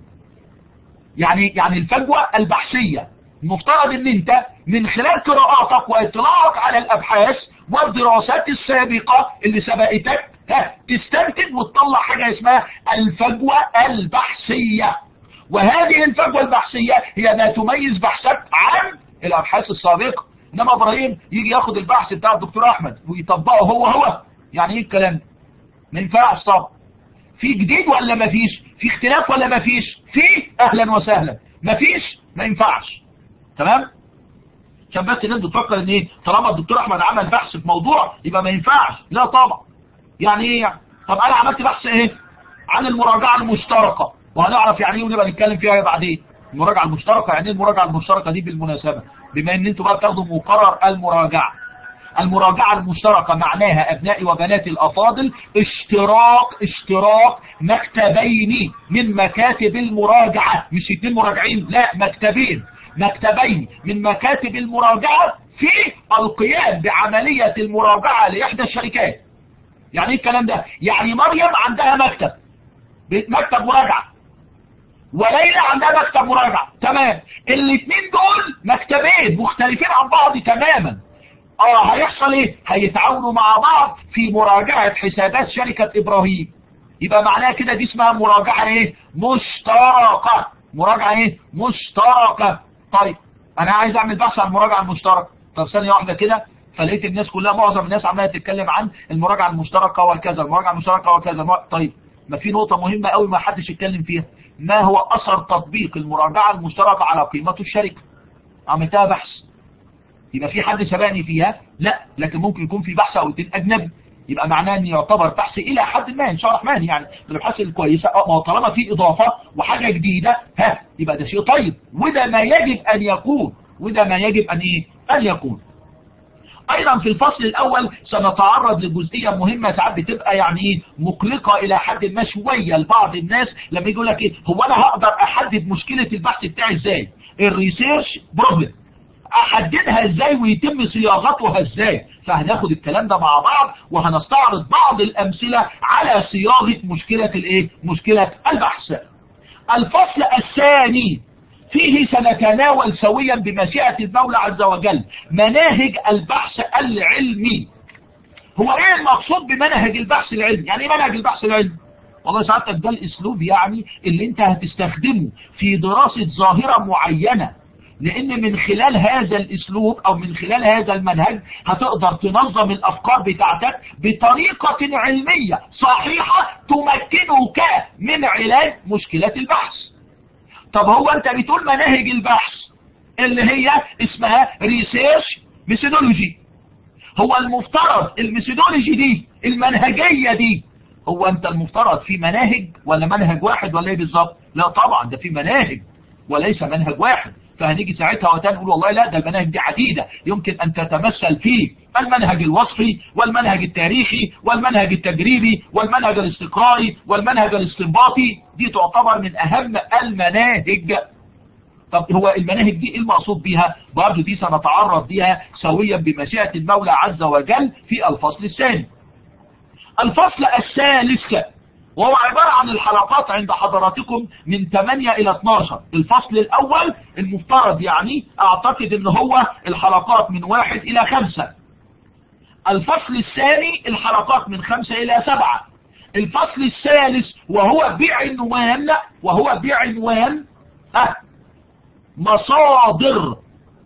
يعني يعني الفجوه البحثيه المفترض ان انت من خلال قراءاتك واطلاعك على الابحاث والدراسات السابقه اللي سبقتك ها تستنتج وتطلع حاجه اسمها الفجوه البحثيه وهذه الفجوه البحثيه هي ما تميز بحثك عن الابحاث السابقه انما ابراهيم يجي ياخد البحث بتاع الدكتور احمد ويطبقه هو هو يعني ايه الكلام ده ما ينفعش طبعا في جديد ولا ما فيش في اختلاف ولا ما فيش في اهلا وسهلا ما فيش ما ينفعش تمام عشان بس الناس بتفكر ان ايه طالما الدكتور احمد عمل بحث في موضوع يبقى ما ينفعش لا طبعا يعني ايه يعني طب انا عملت بحث ايه عن المراجعه المشتركه وهنعرف يعني ايه ونبقى نتكلم فيها بعدين المراجعه المشتركه يعني ايه المراجعه المشتركه دي بالمناسبه بما ان انتوا بقى بتاخدوا مقرر المراجعه المراجعة المشتركة معناها أبنائي وبناتي الأفاضل اشتراك اشتراك مكتبين من مكاتب المراجعة مش اتنين مراجعين لا مكتبين مكتبين من مكاتب المراجعة في القيام بعملية المراجعة لإحدى الشركات يعني ايه الكلام ده يعني مريم عندها مكتب مكتب مراجعة وليلى عندها مكتب مراجعة تمام الاثنين دول مكتبين مختلفين عن بعض تماما اه هيحصل ايه هيتعاونوا مع بعض في مراجعة حسابات شركة ابراهيم يبقى معناها كده دي اسمها مراجعة ايه مشتركة مراجعة ايه مشتركة طيب انا عايز اعمل بحث عن المراجعة المشتركة طب ثانية واحدة كده فلقيت الناس كلها معظم الناس عماله تتكلم عن المراجعة المشتركة وكذا المراجعة المشتركة وكذا طيب ما في نقطة مهمة قوي ما حدش يتكلم فيها ما هو اثر تطبيق المراجعة المشتركة على قيمة الشركة عملتها بحث يبقى في حد سبقني فيها لا لكن ممكن يكون في بحث او اتنين اجنبي يبقى معناه ان يعتبر بحث الى حد ما ان شاء الله الرحمن يعني من الابحاث الكويسه اه ما هو طالما في اضافه وحاجه جديده ها يبقى ده شيء طيب وده ما يجب ان يكون وده ما يجب ان ايه ان يكون ايضا في الفصل الاول سنتعرض لجزئيه مهمه ساعات بتبقى يعني ايه مقلقه الى حد ما شويه لبعض الناس لما يقول لك ايه هو انا هقدر احدد مشكله البحث بتاعي ازاي الريسيرش بروبلم احددها ازاي ويتم صياغتها ازاي فهناخد الكلام ده مع بعض وهنستعرض بعض الامثله على صياغه مشكله الايه مشكله البحث الفصل الثاني فيه سنتناول سويا بمشيئة المولى عز وجل مناهج البحث العلمي هو ايه المقصود بمنهج البحث العلمي يعني ايه منهج البحث العلمي والله سعادتك ده الاسلوب يعني اللي انت هتستخدمه في دراسة ظاهرة معينة لان من خلال هذا الاسلوب او من خلال هذا المنهج هتقدر تنظم الافكار بتاعتك بطريقة علمية صحيحة تمكنك من علاج مشكلة البحث طب هو انت بتقول مناهج البحث اللي هي اسمها ريسيرش ميثودولوجي هو المفترض الميثودولوجي دي المنهجية دي هو انت المفترض في مناهج ولا منهج واحد ولا ايه بالظبط لا طبعا ده في مناهج وليس منهج واحد فهنيجي ساعتها وقتها نقول والله لا ده المناهج دي عديدة يمكن أن تتمثل في المنهج الوصفي والمنهج التاريخي والمنهج التجريبي والمنهج الاستقرائي والمنهج الاستنباطي دي تعتبر من أهم المناهج طب هو المناهج دي ايه المقصود بيها برضه دي سنتعرض بيها سويا بمشيئة المولى عز وجل في الفصل الثاني الفصل الثالث وهو عبارة عن الحلقات عند حضراتكم من 8 إلى 12 الفصل الأول المفترض يعني أعتقد أن هو الحلقات من واحد إلى خمسة الفصل الثاني الحلقات من خمسة إلى سبعة الفصل الثالث وهو بعنوان وهو بعنوان أه مصادر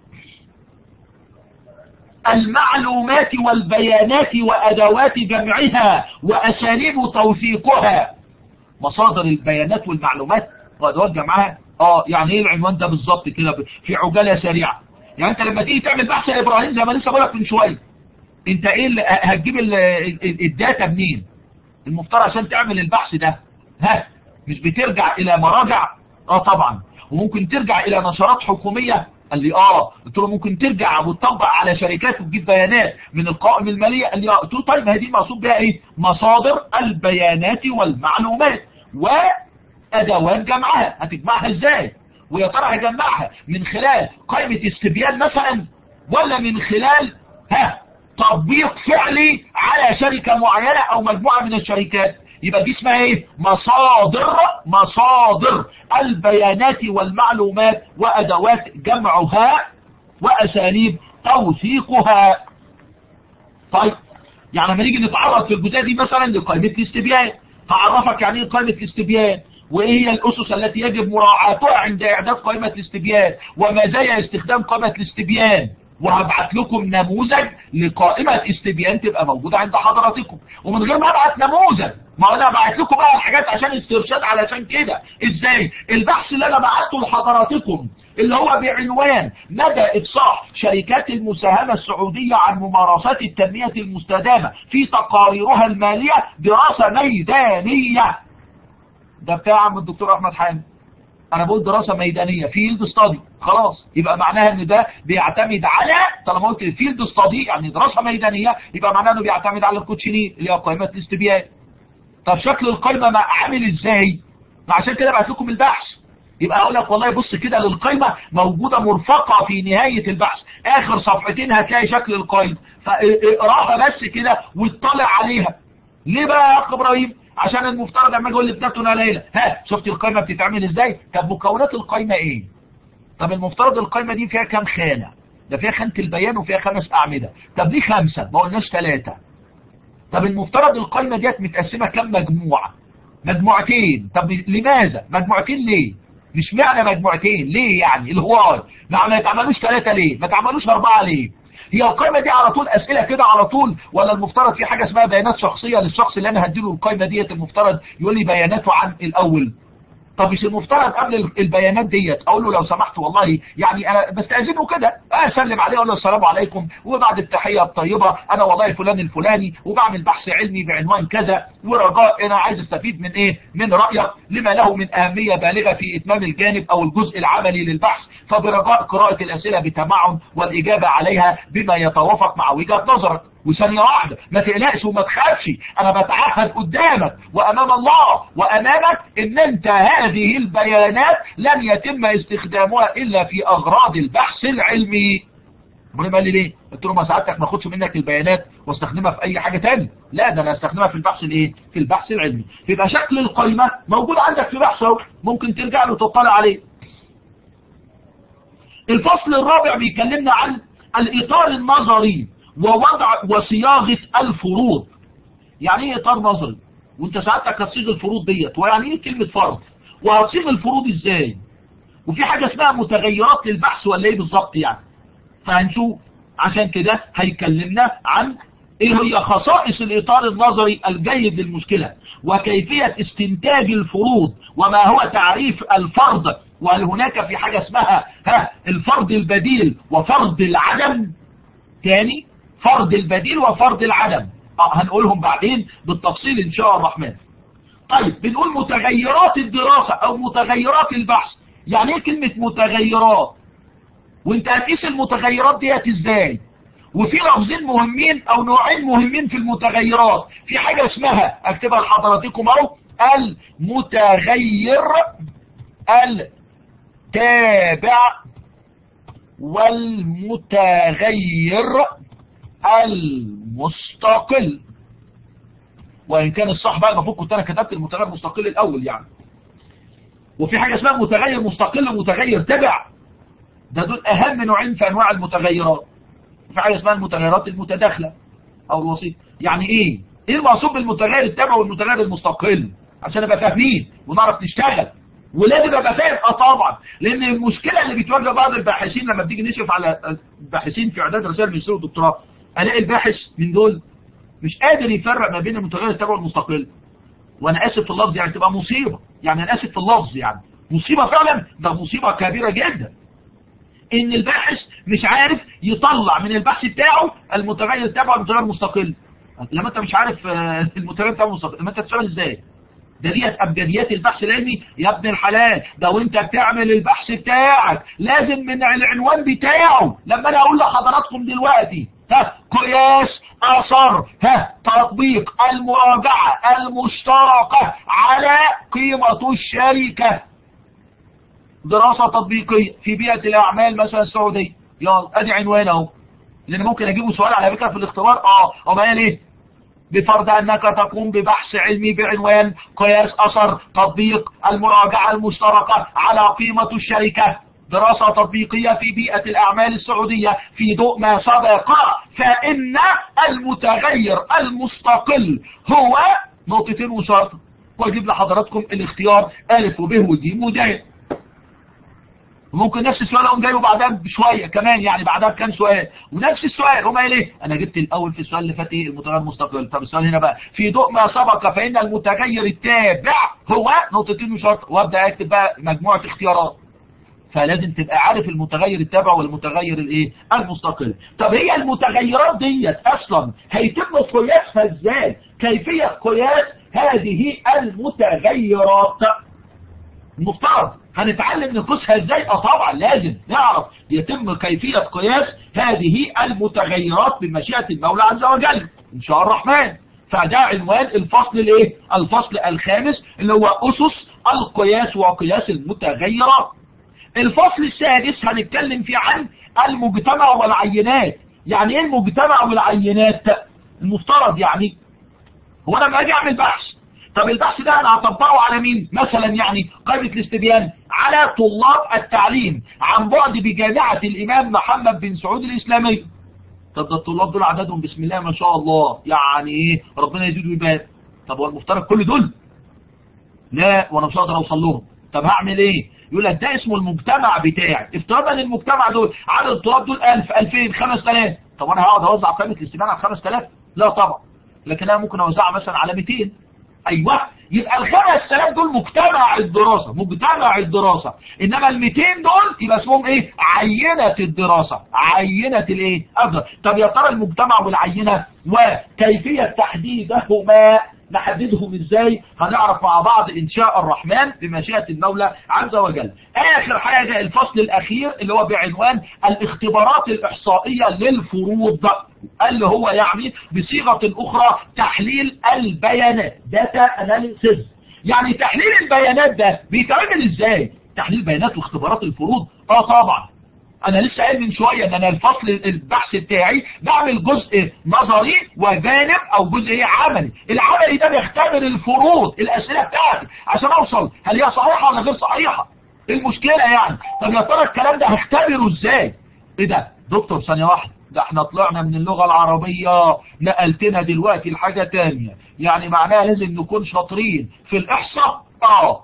المعلومات والبيانات وأدوات جمعها وأساليب توثيقها مصادر البيانات والمعلومات وأدوات جمعها اه يعني ايه العنوان ده بالظبط كده في عجالة سريعة يعني انت لما تيجي تعمل بحث يا ابراهيم زي ما لسه بقولك من شويه انت ايه اللي هتجيب الداتا منين المفترض عشان تعمل البحث ده ها مش بترجع الى مراجع اه طبعا وممكن ترجع الى نشرات حكومية قال لي اه قلت له ممكن ترجع وتطبق على شركات وتجيب بيانات من القوائم المالية قال لي اه قلت له طيب ما هي دي المقصود بها ايه مصادر البيانات والمعلومات وادوات جمعها هتجمعها ازاي ويا ترى هجمعها من خلال قائمة استبيان مثلا ولا من خلال ها تطبيق فعلي على شركة معينة او مجموعة من الشركات يبقى دي اسمها ايه مصادر مصادر البيانات والمعلومات وادوات جمعها واساليب توثيقها طيب يعني لما نيجي نتعرض في الجزئيه دي مثلا لقائمه الاستبيان هعرفك يعني ايه قائمه الاستبيان وايه هي الاسس التي يجب مراعاتها عند اعداد قائمه الاستبيان ومزايا استخدام قائمه الاستبيان وهبعت لكم نموذج لقائمة استبيان تبقى موجودة عند حضراتكم ومن غير ما ابعت نموذج ما انا بعت لكم بقى الحاجات عشان استرشاد علشان كده ازاي البحث اللي انا بعته لحضراتكم اللي هو بعنوان مدى افصاح شركات المساهمة السعودية عن ممارسات التنمية المستدامة في تقاريرها المالية دراسة ميدانية ده بتاع عم الدكتور احمد حامد انا بقول دراسة ميدانية فيلد ستادي خلاص يبقى معناها ان ده بيعتمد على طالما قلت فيلد ستادي يعني دراسة ميدانية يبقى معناها انه بيعتمد على الكوتشينين اللي هي قائمة الاستبيان طب شكل القائمة عامل ازاي عشان كده بعت لكم البحث يبقى اقول لك والله بص كده للقائمة موجودة مرفقة في نهاية البحث اخر صفحتين هتلاقي شكل القائمة فاقراها بس كده واطلع عليها ليه بقى يا اخ ابراهيم عشان المفترض لما اقول لابنتنا ليلى ها شفت القائمة بتتعمل ازاي طب مكونات القائمة ايه طب المفترض القائمة دي فيها كام خانة ده فيها خانة البيان وفيها خمس اعمدة طب دي خمسة ما قلناش ثلاثة طب المفترض القائمة ديت متقسمة كام مجموعة مجموعتين طب لماذا مجموعتين ليه مش معنى مجموعتين ليه يعني الهوار ما يتعملوش ثلاثة ليه ما تعملوش أربعة ليه هي القائمة دي على طول أسئلة كده على طول ولا المفترض في حاجة اسمها بيانات شخصية للشخص اللي أنا هديله القائمة ديت المفترض يقول لي بياناته عن الأول طب مش المفترض قبل البيانات ديت اقول له لو سمحت والله يعني انا بستاذنه كده اسلم عليه اقول له السلام عليكم وبعد التحيه الطيبه انا والله فلان الفلاني وبعمل بحث علمي بعنوان كذا ورجاء انا عايز استفيد من ايه من رايك لما له من اهميه بالغه في اتمام الجانب او الجزء العملي للبحث فبرجاء قراءه الاسئله بتمعن والاجابه عليها بما يتوافق مع وجهه نظرك وثانية واحدة ما تقلقش وما تخافش انا بتعهد قدامك وامام الله وامامك ان انت هذه البيانات لن يتم استخدامها الا في اغراض البحث العلمي ابراهيم قال لي ليه قلت له ما سعادتك ما اخدش منك البيانات واستخدمها في اي حاجة تاني لا ده انا استخدمها في البحث الايه في البحث العلمي يبقى شكل القائمة موجود عندك في بحث اهو ممكن ترجع له تطلع عليه الفصل الرابع بيكلمنا عن الاطار النظري ووضع وصياغة الفروض يعني ايه اطار نظري وانت ساعتك هتصيغ الفروض ديت ويعني ايه كلمة فرض وهتصيغ الفروض ازاي وفي حاجة اسمها متغيرات للبحث ولا ايه بالظبط يعني فهنشوف عشان كده هيكلمنا عن ايه هي خصائص الاطار النظري الجيد للمشكلة وكيفية استنتاج الفروض وما هو تعريف الفرض وهل هناك في حاجة اسمها ها الفرض البديل وفرض العدم تاني فرض البديل وفرض العدم هنقولهم بعدين بالتفصيل ان شاء الرحمن طيب بنقول متغيرات الدراسة او متغيرات البحث يعني ايه كلمة متغيرات وانت هتقيس المتغيرات ديت ازاي وفي لفظين مهمين او نوعين مهمين في المتغيرات في حاجة اسمها اكتبها لحضراتكم اهو المتغير التابع والمتغير المستقل وان كان الصح بقى المفروض كنت انا كتبت المتغير المستقل الاول يعني وفي حاجة اسمها متغير مستقل ومتغير تبع ده دول اهم نوعين في انواع المتغيرات في حاجة اسمها المتغيرات المتداخلة او الوسيط يعني ايه ايه المقصود بالمتغير التابع والمتغير المستقل عشان نبقى فاهمين ونعرف نشتغل ولازم ابقى فاهم اه طبعا لان المشكله اللي بتواجه بعض الباحثين لما بتيجي نشرف على الباحثين في اعداد رسائل ماجستير والدكتوراه الاقي الباحث من دول مش قادر يفرق ما بين المتغير التابع والمستقل وانا اسف في اللفظ يعني تبقى مصيبه يعني انا اسف في اللفظ يعني مصيبه فعلا ده مصيبه كبيره جدا ان الباحث مش عارف يطلع من البحث بتاعه المتغير التابع والمتغير المستقل لما انت مش عارف المتغير التابع والمستقل لما انت تشتغل ازاي ده ديت ابجديات البحث العلمي يا ابن الحلال ده وانت بتعمل البحث بتاعك لازم من العنوان بتاعه لما انا اقول لحضراتكم دلوقتي ها قياس اثر ها تطبيق المراجعه المشتركه على قيمه الشركه دراسه تطبيقيه في بيئه الاعمال مثلا السعوديه يلا ادي عنوان اهو لان ممكن اجيبه سؤال على فكره في الاختبار اه هو قال ايه بفرض أنك تقوم ببحث علمي بعنوان قياس أثر تطبيق المراجعة المشتركة على قيمة الشركة دراسة تطبيقية في بيئة الأعمال السعودية في ضوء ما سبق فإن المتغير المستقل هو نقطتين وشرط وأجيب لحضراتكم الاختيار ألف وب وج ودال ممكن نفس السؤال اقوم جايبه بعدها بشويه كمان يعني بعدها بكام سؤال ونفس السؤال هم قال ايه انا جبت الاول في السؤال اللي فات ايه المتغير مستقل طب السؤال هنا بقى في ضوء ما سبق فان المتغير التابع هو نقطتين وشرط وابدا اكتب بقى مجموعه اختيارات فلازم تبقى عارف المتغير التابع والمتغير الايه المستقل طب هي المتغيرات ديت اصلا هيتم قياسها ازاي كيفيه قياس هذه المتغيرات المفترض هنتعلم نقيسها ازاي اه طبعا لازم نعرف يتم كيفية قياس هذه المتغيرات بمشيئة المولى عز وجل ان شاء الرحمن فده عنوان الفصل الايه الفصل الخامس اللي هو اسس القياس وقياس المتغيرات الفصل السادس هنتكلم فيه عن المجتمع والعينات يعني ايه المجتمع والعينات المفترض يعني هو انا لما اجي اعمل بحث طب البحث ده انا هطبقه على مين مثلا يعني قائمة الاستبيان على طلاب التعليم عن بعد بجامعة الامام محمد بن سعود الاسلامي طب ده الطلاب دول عددهم بسم الله ما شاء الله يعني ايه ربنا يزيد ويبارك طب هو المفترض كل دول لا وانا مش هقدر اوصل لهم طب هعمل ايه يقول لك ده اسمه المجتمع بتاعي افتراضا ان المجتمع دول عدد الطلاب دول 1000 2000 5000 طب انا هقعد اوزع قائمة الاستبيان على 5000 لا طبعا لكن انا ممكن اوزعها مثلا على 200 ايوه يبقى الخمس سنوات دول مجتمع الدراسة مجتمع الدراسة انما ال 200 دول يبقى اسمهم ايه عينة الدراسة عينة الايه افضل طب يا ترى المجتمع والعينة وكيفية تحديدهما نحددهم ازاي هنعرف مع بعض ان شاء الرحمن بمشيئة المولى عز وجل اخر حاجة الفصل الاخير اللي هو بعنوان الاختبارات الاحصائية للفروض اللي هو يعني بصيغة اخرى تحليل البيانات داتا اناليسيز يعني تحليل البيانات ده بيتعمل ازاي تحليل بيانات واختبارات الفروض اه طبعا انا لسه قايل من شويه ان انا الفصل البحث بتاعي بعمل جزء نظري وجانب او جزء عملي العملي ده بيختبر الفروض الاسئله بتاعتي عشان اوصل هل هي صحيحه ولا غير صحيحه ايه المشكله يعني طب يا ترى الكلام ده هختبره ازاي ايه ده دكتور ثانيه واحده ده احنا طلعنا من اللغة العربية نقلتنا دلوقتي لحاجة تانية يعني معناها لازم نكون شاطرين في الاحصاء اه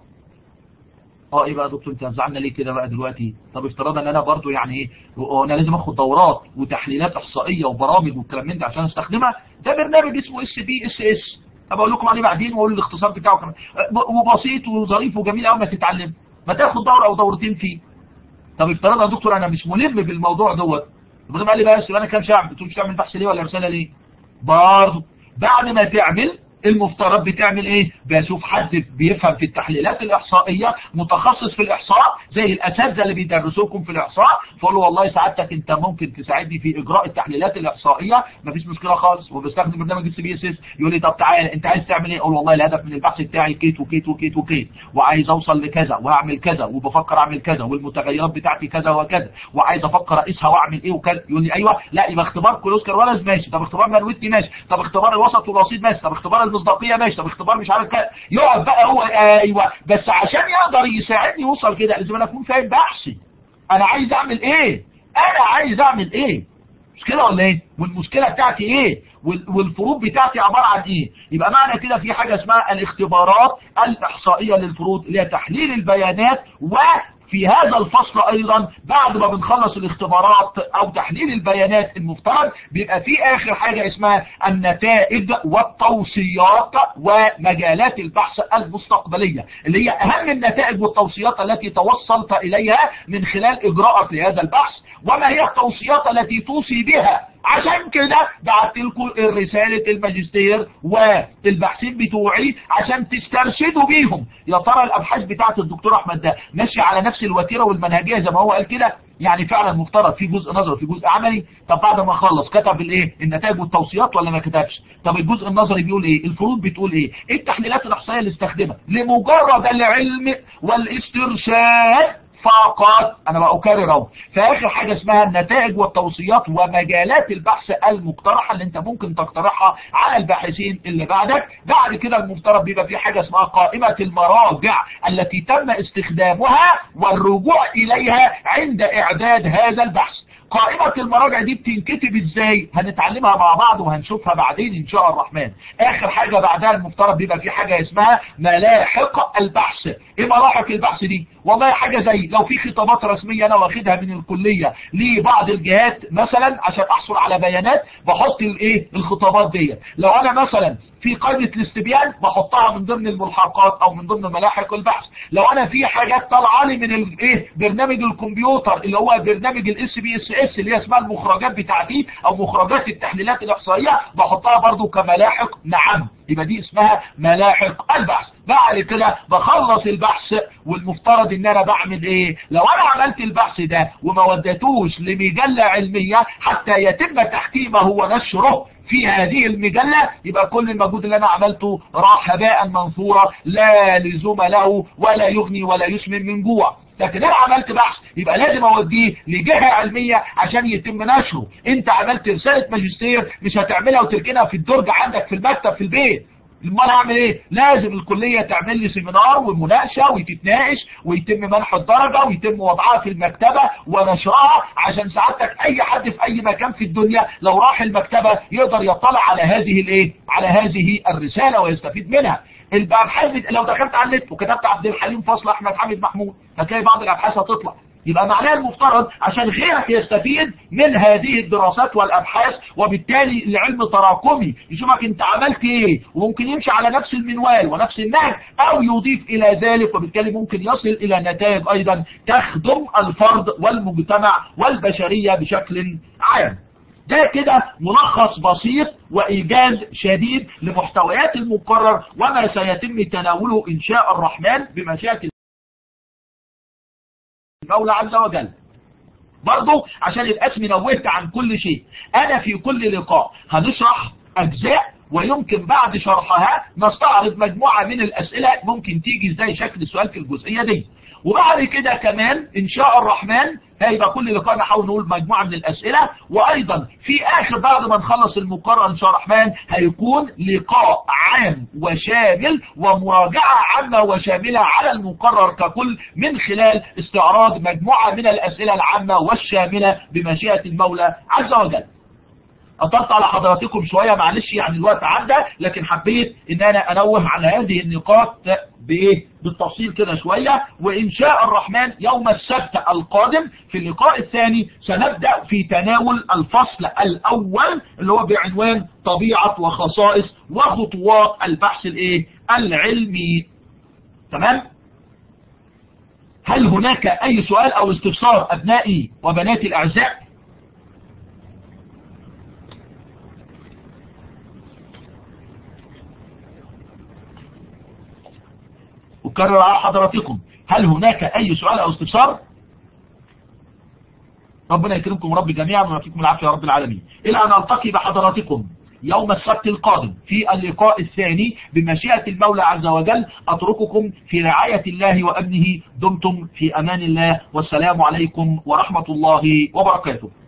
اه ايه بقى يا دكتور انت هتزعلنا ليه كده بقى دلوقتي طب افتراضا ان انا برضو يعني ايه انا لازم اخد دورات وتحليلات احصائيه وبرامج والكلام من ده عشان استخدمها ده برنامج اسمه اس بي اس اس هبقول لكم عليه بعدين واقول الاختصار بتاعه كمان وبسيط وظريف وجميل قوي ما تتعلم ما تاخد دوره او دورتين فيه طب افتراضا يا دكتور انا مش ملم بالموضوع دوت الدكتور قال لي بس انا كام شعب بتقول مش تعمل بحث ليه ولا رساله ليه برضه بعد ما تعمل المفترض بتعمل ايه بشوف حد بيفهم في التحليلات الاحصائية متخصص في الاحصاء زي الاساتذه اللي بيدرسوكم في الاحصاء فقول له والله سعادتك انت ممكن تساعدني في اجراء التحليلات الاحصائية مفيش مشكلة خالص وبستخدم برنامج السي بي اس اس يقول لي طب تعالى انت عايز تعمل ايه اقول والله الهدف من البحث بتاعي كيت وكيت وكيت وكيت وعايز اوصل لكذا واعمل كذا وبفكر اعمل كذا والمتغيرات بتاعتي كذا وكذا وعايز افكر اقيسها واعمل ايه وكذا يقول لي ايوه لا يبقى اختبار كولوسكر ولز ماشي طب اختبار مانويتي ماشي طب اختبار الوسط والرصيد ماشي طب اختبار المصداقيه ماشي طب اختبار مش عارف كده يقعد بقى هو ايوه بس عشان يقدر يساعدني يوصل كده لازم انا اكون فاهم بحثي انا عايز اعمل ايه انا عايز اعمل ايه مش كده ولا ايه والمشكله بتاعتي ايه والفروض بتاعتي عبارة عن ايه يبقى معنى كده في حاجة اسمها الاختبارات الاحصائية للفروض اللي هي تحليل البيانات و في هذا الفصل ايضا بعد ما بنخلص الاختبارات او تحليل البيانات المفترض بيبقى في اخر حاجة اسمها النتائج والتوصيات ومجالات البحث المستقبلية اللي هي اهم النتائج والتوصيات التي توصلت اليها من خلال اجراءك لهذا البحث وما هي التوصيات التي توصي بها عشان كده بعت لكم رسالة الماجستير والبحثين بتوعي عشان تسترشدوا بيهم يا ترى الابحاث بتاعت الدكتور احمد ده ماشيه على نفس الوتيره والمنهجيه زي ما هو قال كده يعني فعلا مفترض في جزء نظري وفي جزء عملي طب بعد ما خلص كتب الايه النتائج والتوصيات ولا ما كتبش طب الجزء النظري بيقول ايه الفروض بتقول ايه ايه التحليلات الاحصائيه اللي استخدمها لمجرد العلم والاسترشاد فقط انا بأكرر اهو فاخر حاجة اسمها النتائج والتوصيات ومجالات البحث المقترحة اللي انت ممكن تقترحها على الباحثين اللي بعدك بعد كده المفترض بيبقى في حاجة اسمها قائمة المراجع التي تم استخدامها والرجوع اليها عند اعداد هذا البحث قائمة المراجع دي بتنكتب ازاي هنتعلمها مع بعض وهنشوفها بعدين ان شاء الرحمن اخر حاجة بعدها المفترض بيبقى في حاجة اسمها ملاحق البحث ايه ملاحق البحث دي والله حاجة زي لو في خطابات رسمية انا واخدها من الكلية لبعض الجهات مثلا عشان احصل على بيانات بحط الايه الخطابات دي لو انا مثلا في قائمة الاستبيان بحطها من ضمن الملحقات او من ضمن ملاحق البحث لو انا في حاجات طالعه لي من الايه برنامج الكمبيوتر اللي هو برنامج الاس بي اس اس اللي هي اسمها المخرجات بتاعتي او مخرجات التحليلات الاحصائيه بحطها برضو كملاحق نعم يبقى دي اسمها ملاحق البحث بعد كده بخلص البحث والمفترض ان انا بعمل ايه لو انا عملت البحث ده وما وديتوش لمجلة علمية حتى يتم تحكيمه ونشره في هذه المجلة يبقى كل المجهود اللي انا عملته راح هباء منثورا لا لزوم له ولا يغني ولا يسمن من جوع لكن انا عملت بحث يبقى لازم اوديه لجهة علمية عشان يتم نشره انت عملت رسالة ماجستير مش هتعملها وتركنها في الدرج عندك في المكتب في البيت امال هعمل ايه لازم الكلية تعمل لي سيمينار ومناقشة وتتناقش ويتم منح الدرجة ويتم وضعها في المكتبة ونشرها عشان سعادتك اي حد في اي مكان في الدنيا لو راح المكتبة يقدر يطلع على هذه الايه على هذه الرسالة ويستفيد منها الابحاث لو دخلت على النت وكتبت عبد الحليم فصل احمد حامد محمود هتلاقي بعض الابحاث هتطلع يبقى معناها المفترض عشان غيرك يستفيد من هذه الدراسات والابحاث وبالتالي العلم تراكمي يشوفك انت عملت ايه وممكن يمشي على نفس المنوال ونفس النهج او يضيف الى ذلك وبالتالي ممكن يصل الى نتائج ايضا تخدم الفرد والمجتمع والبشرية بشكل عام ده كده ملخص بسيط وإيجاز شديد لمحتويات المقرر وما سيتم تناوله إن شاء الرحمن بمشيئة المولى عز وجل برضو عشان الاسم نوهت عن كل شيء انا في كل لقاء هنشرح اجزاء ويمكن بعد شرحها نستعرض مجموعة من الاسئلة ممكن تيجي ازاي شكل السؤال في الجزئية دي وبعد كده كمان ان شاء الرحمن هيبقى كل لقاء نحاول نقول مجموعة من الاسئلة وايضا في اخر بعد ما نخلص المقرر ان شاء الرحمن هيكون لقاء عام وشامل ومراجعة عامة وشاملة على المقرر ككل من خلال استعراض مجموعة من الاسئلة العامة والشاملة بمشيئة المولى عز وجل أطلت على حضراتكم شوية معلش يعني الوقت عدى لكن حبيت ان انا انوه على هذه النقاط بايه بالتفصيل كده شوية وان شاء الرحمن يوم السبت القادم في اللقاء الثاني سنبدأ في تناول الفصل الاول اللي هو بعنوان طبيعة وخصائص وخطوات البحث الايه العلمي تمام هل هناك اي سؤال او استفسار ابنائي وبناتي الاعزاء أكرر على حضراتكم هل هناك أي سؤال أو استفسار ربنا يكرمكم رب جميعا ويعطيكم العافية يا رب العالمين إلى أن ألتقي بحضراتكم يوم السبت القادم في اللقاء الثاني بمشيئة المولى عز وجل أترككم في رعاية الله وأمنه دمتم في أمان الله والسلام عليكم ورحمة الله وبركاته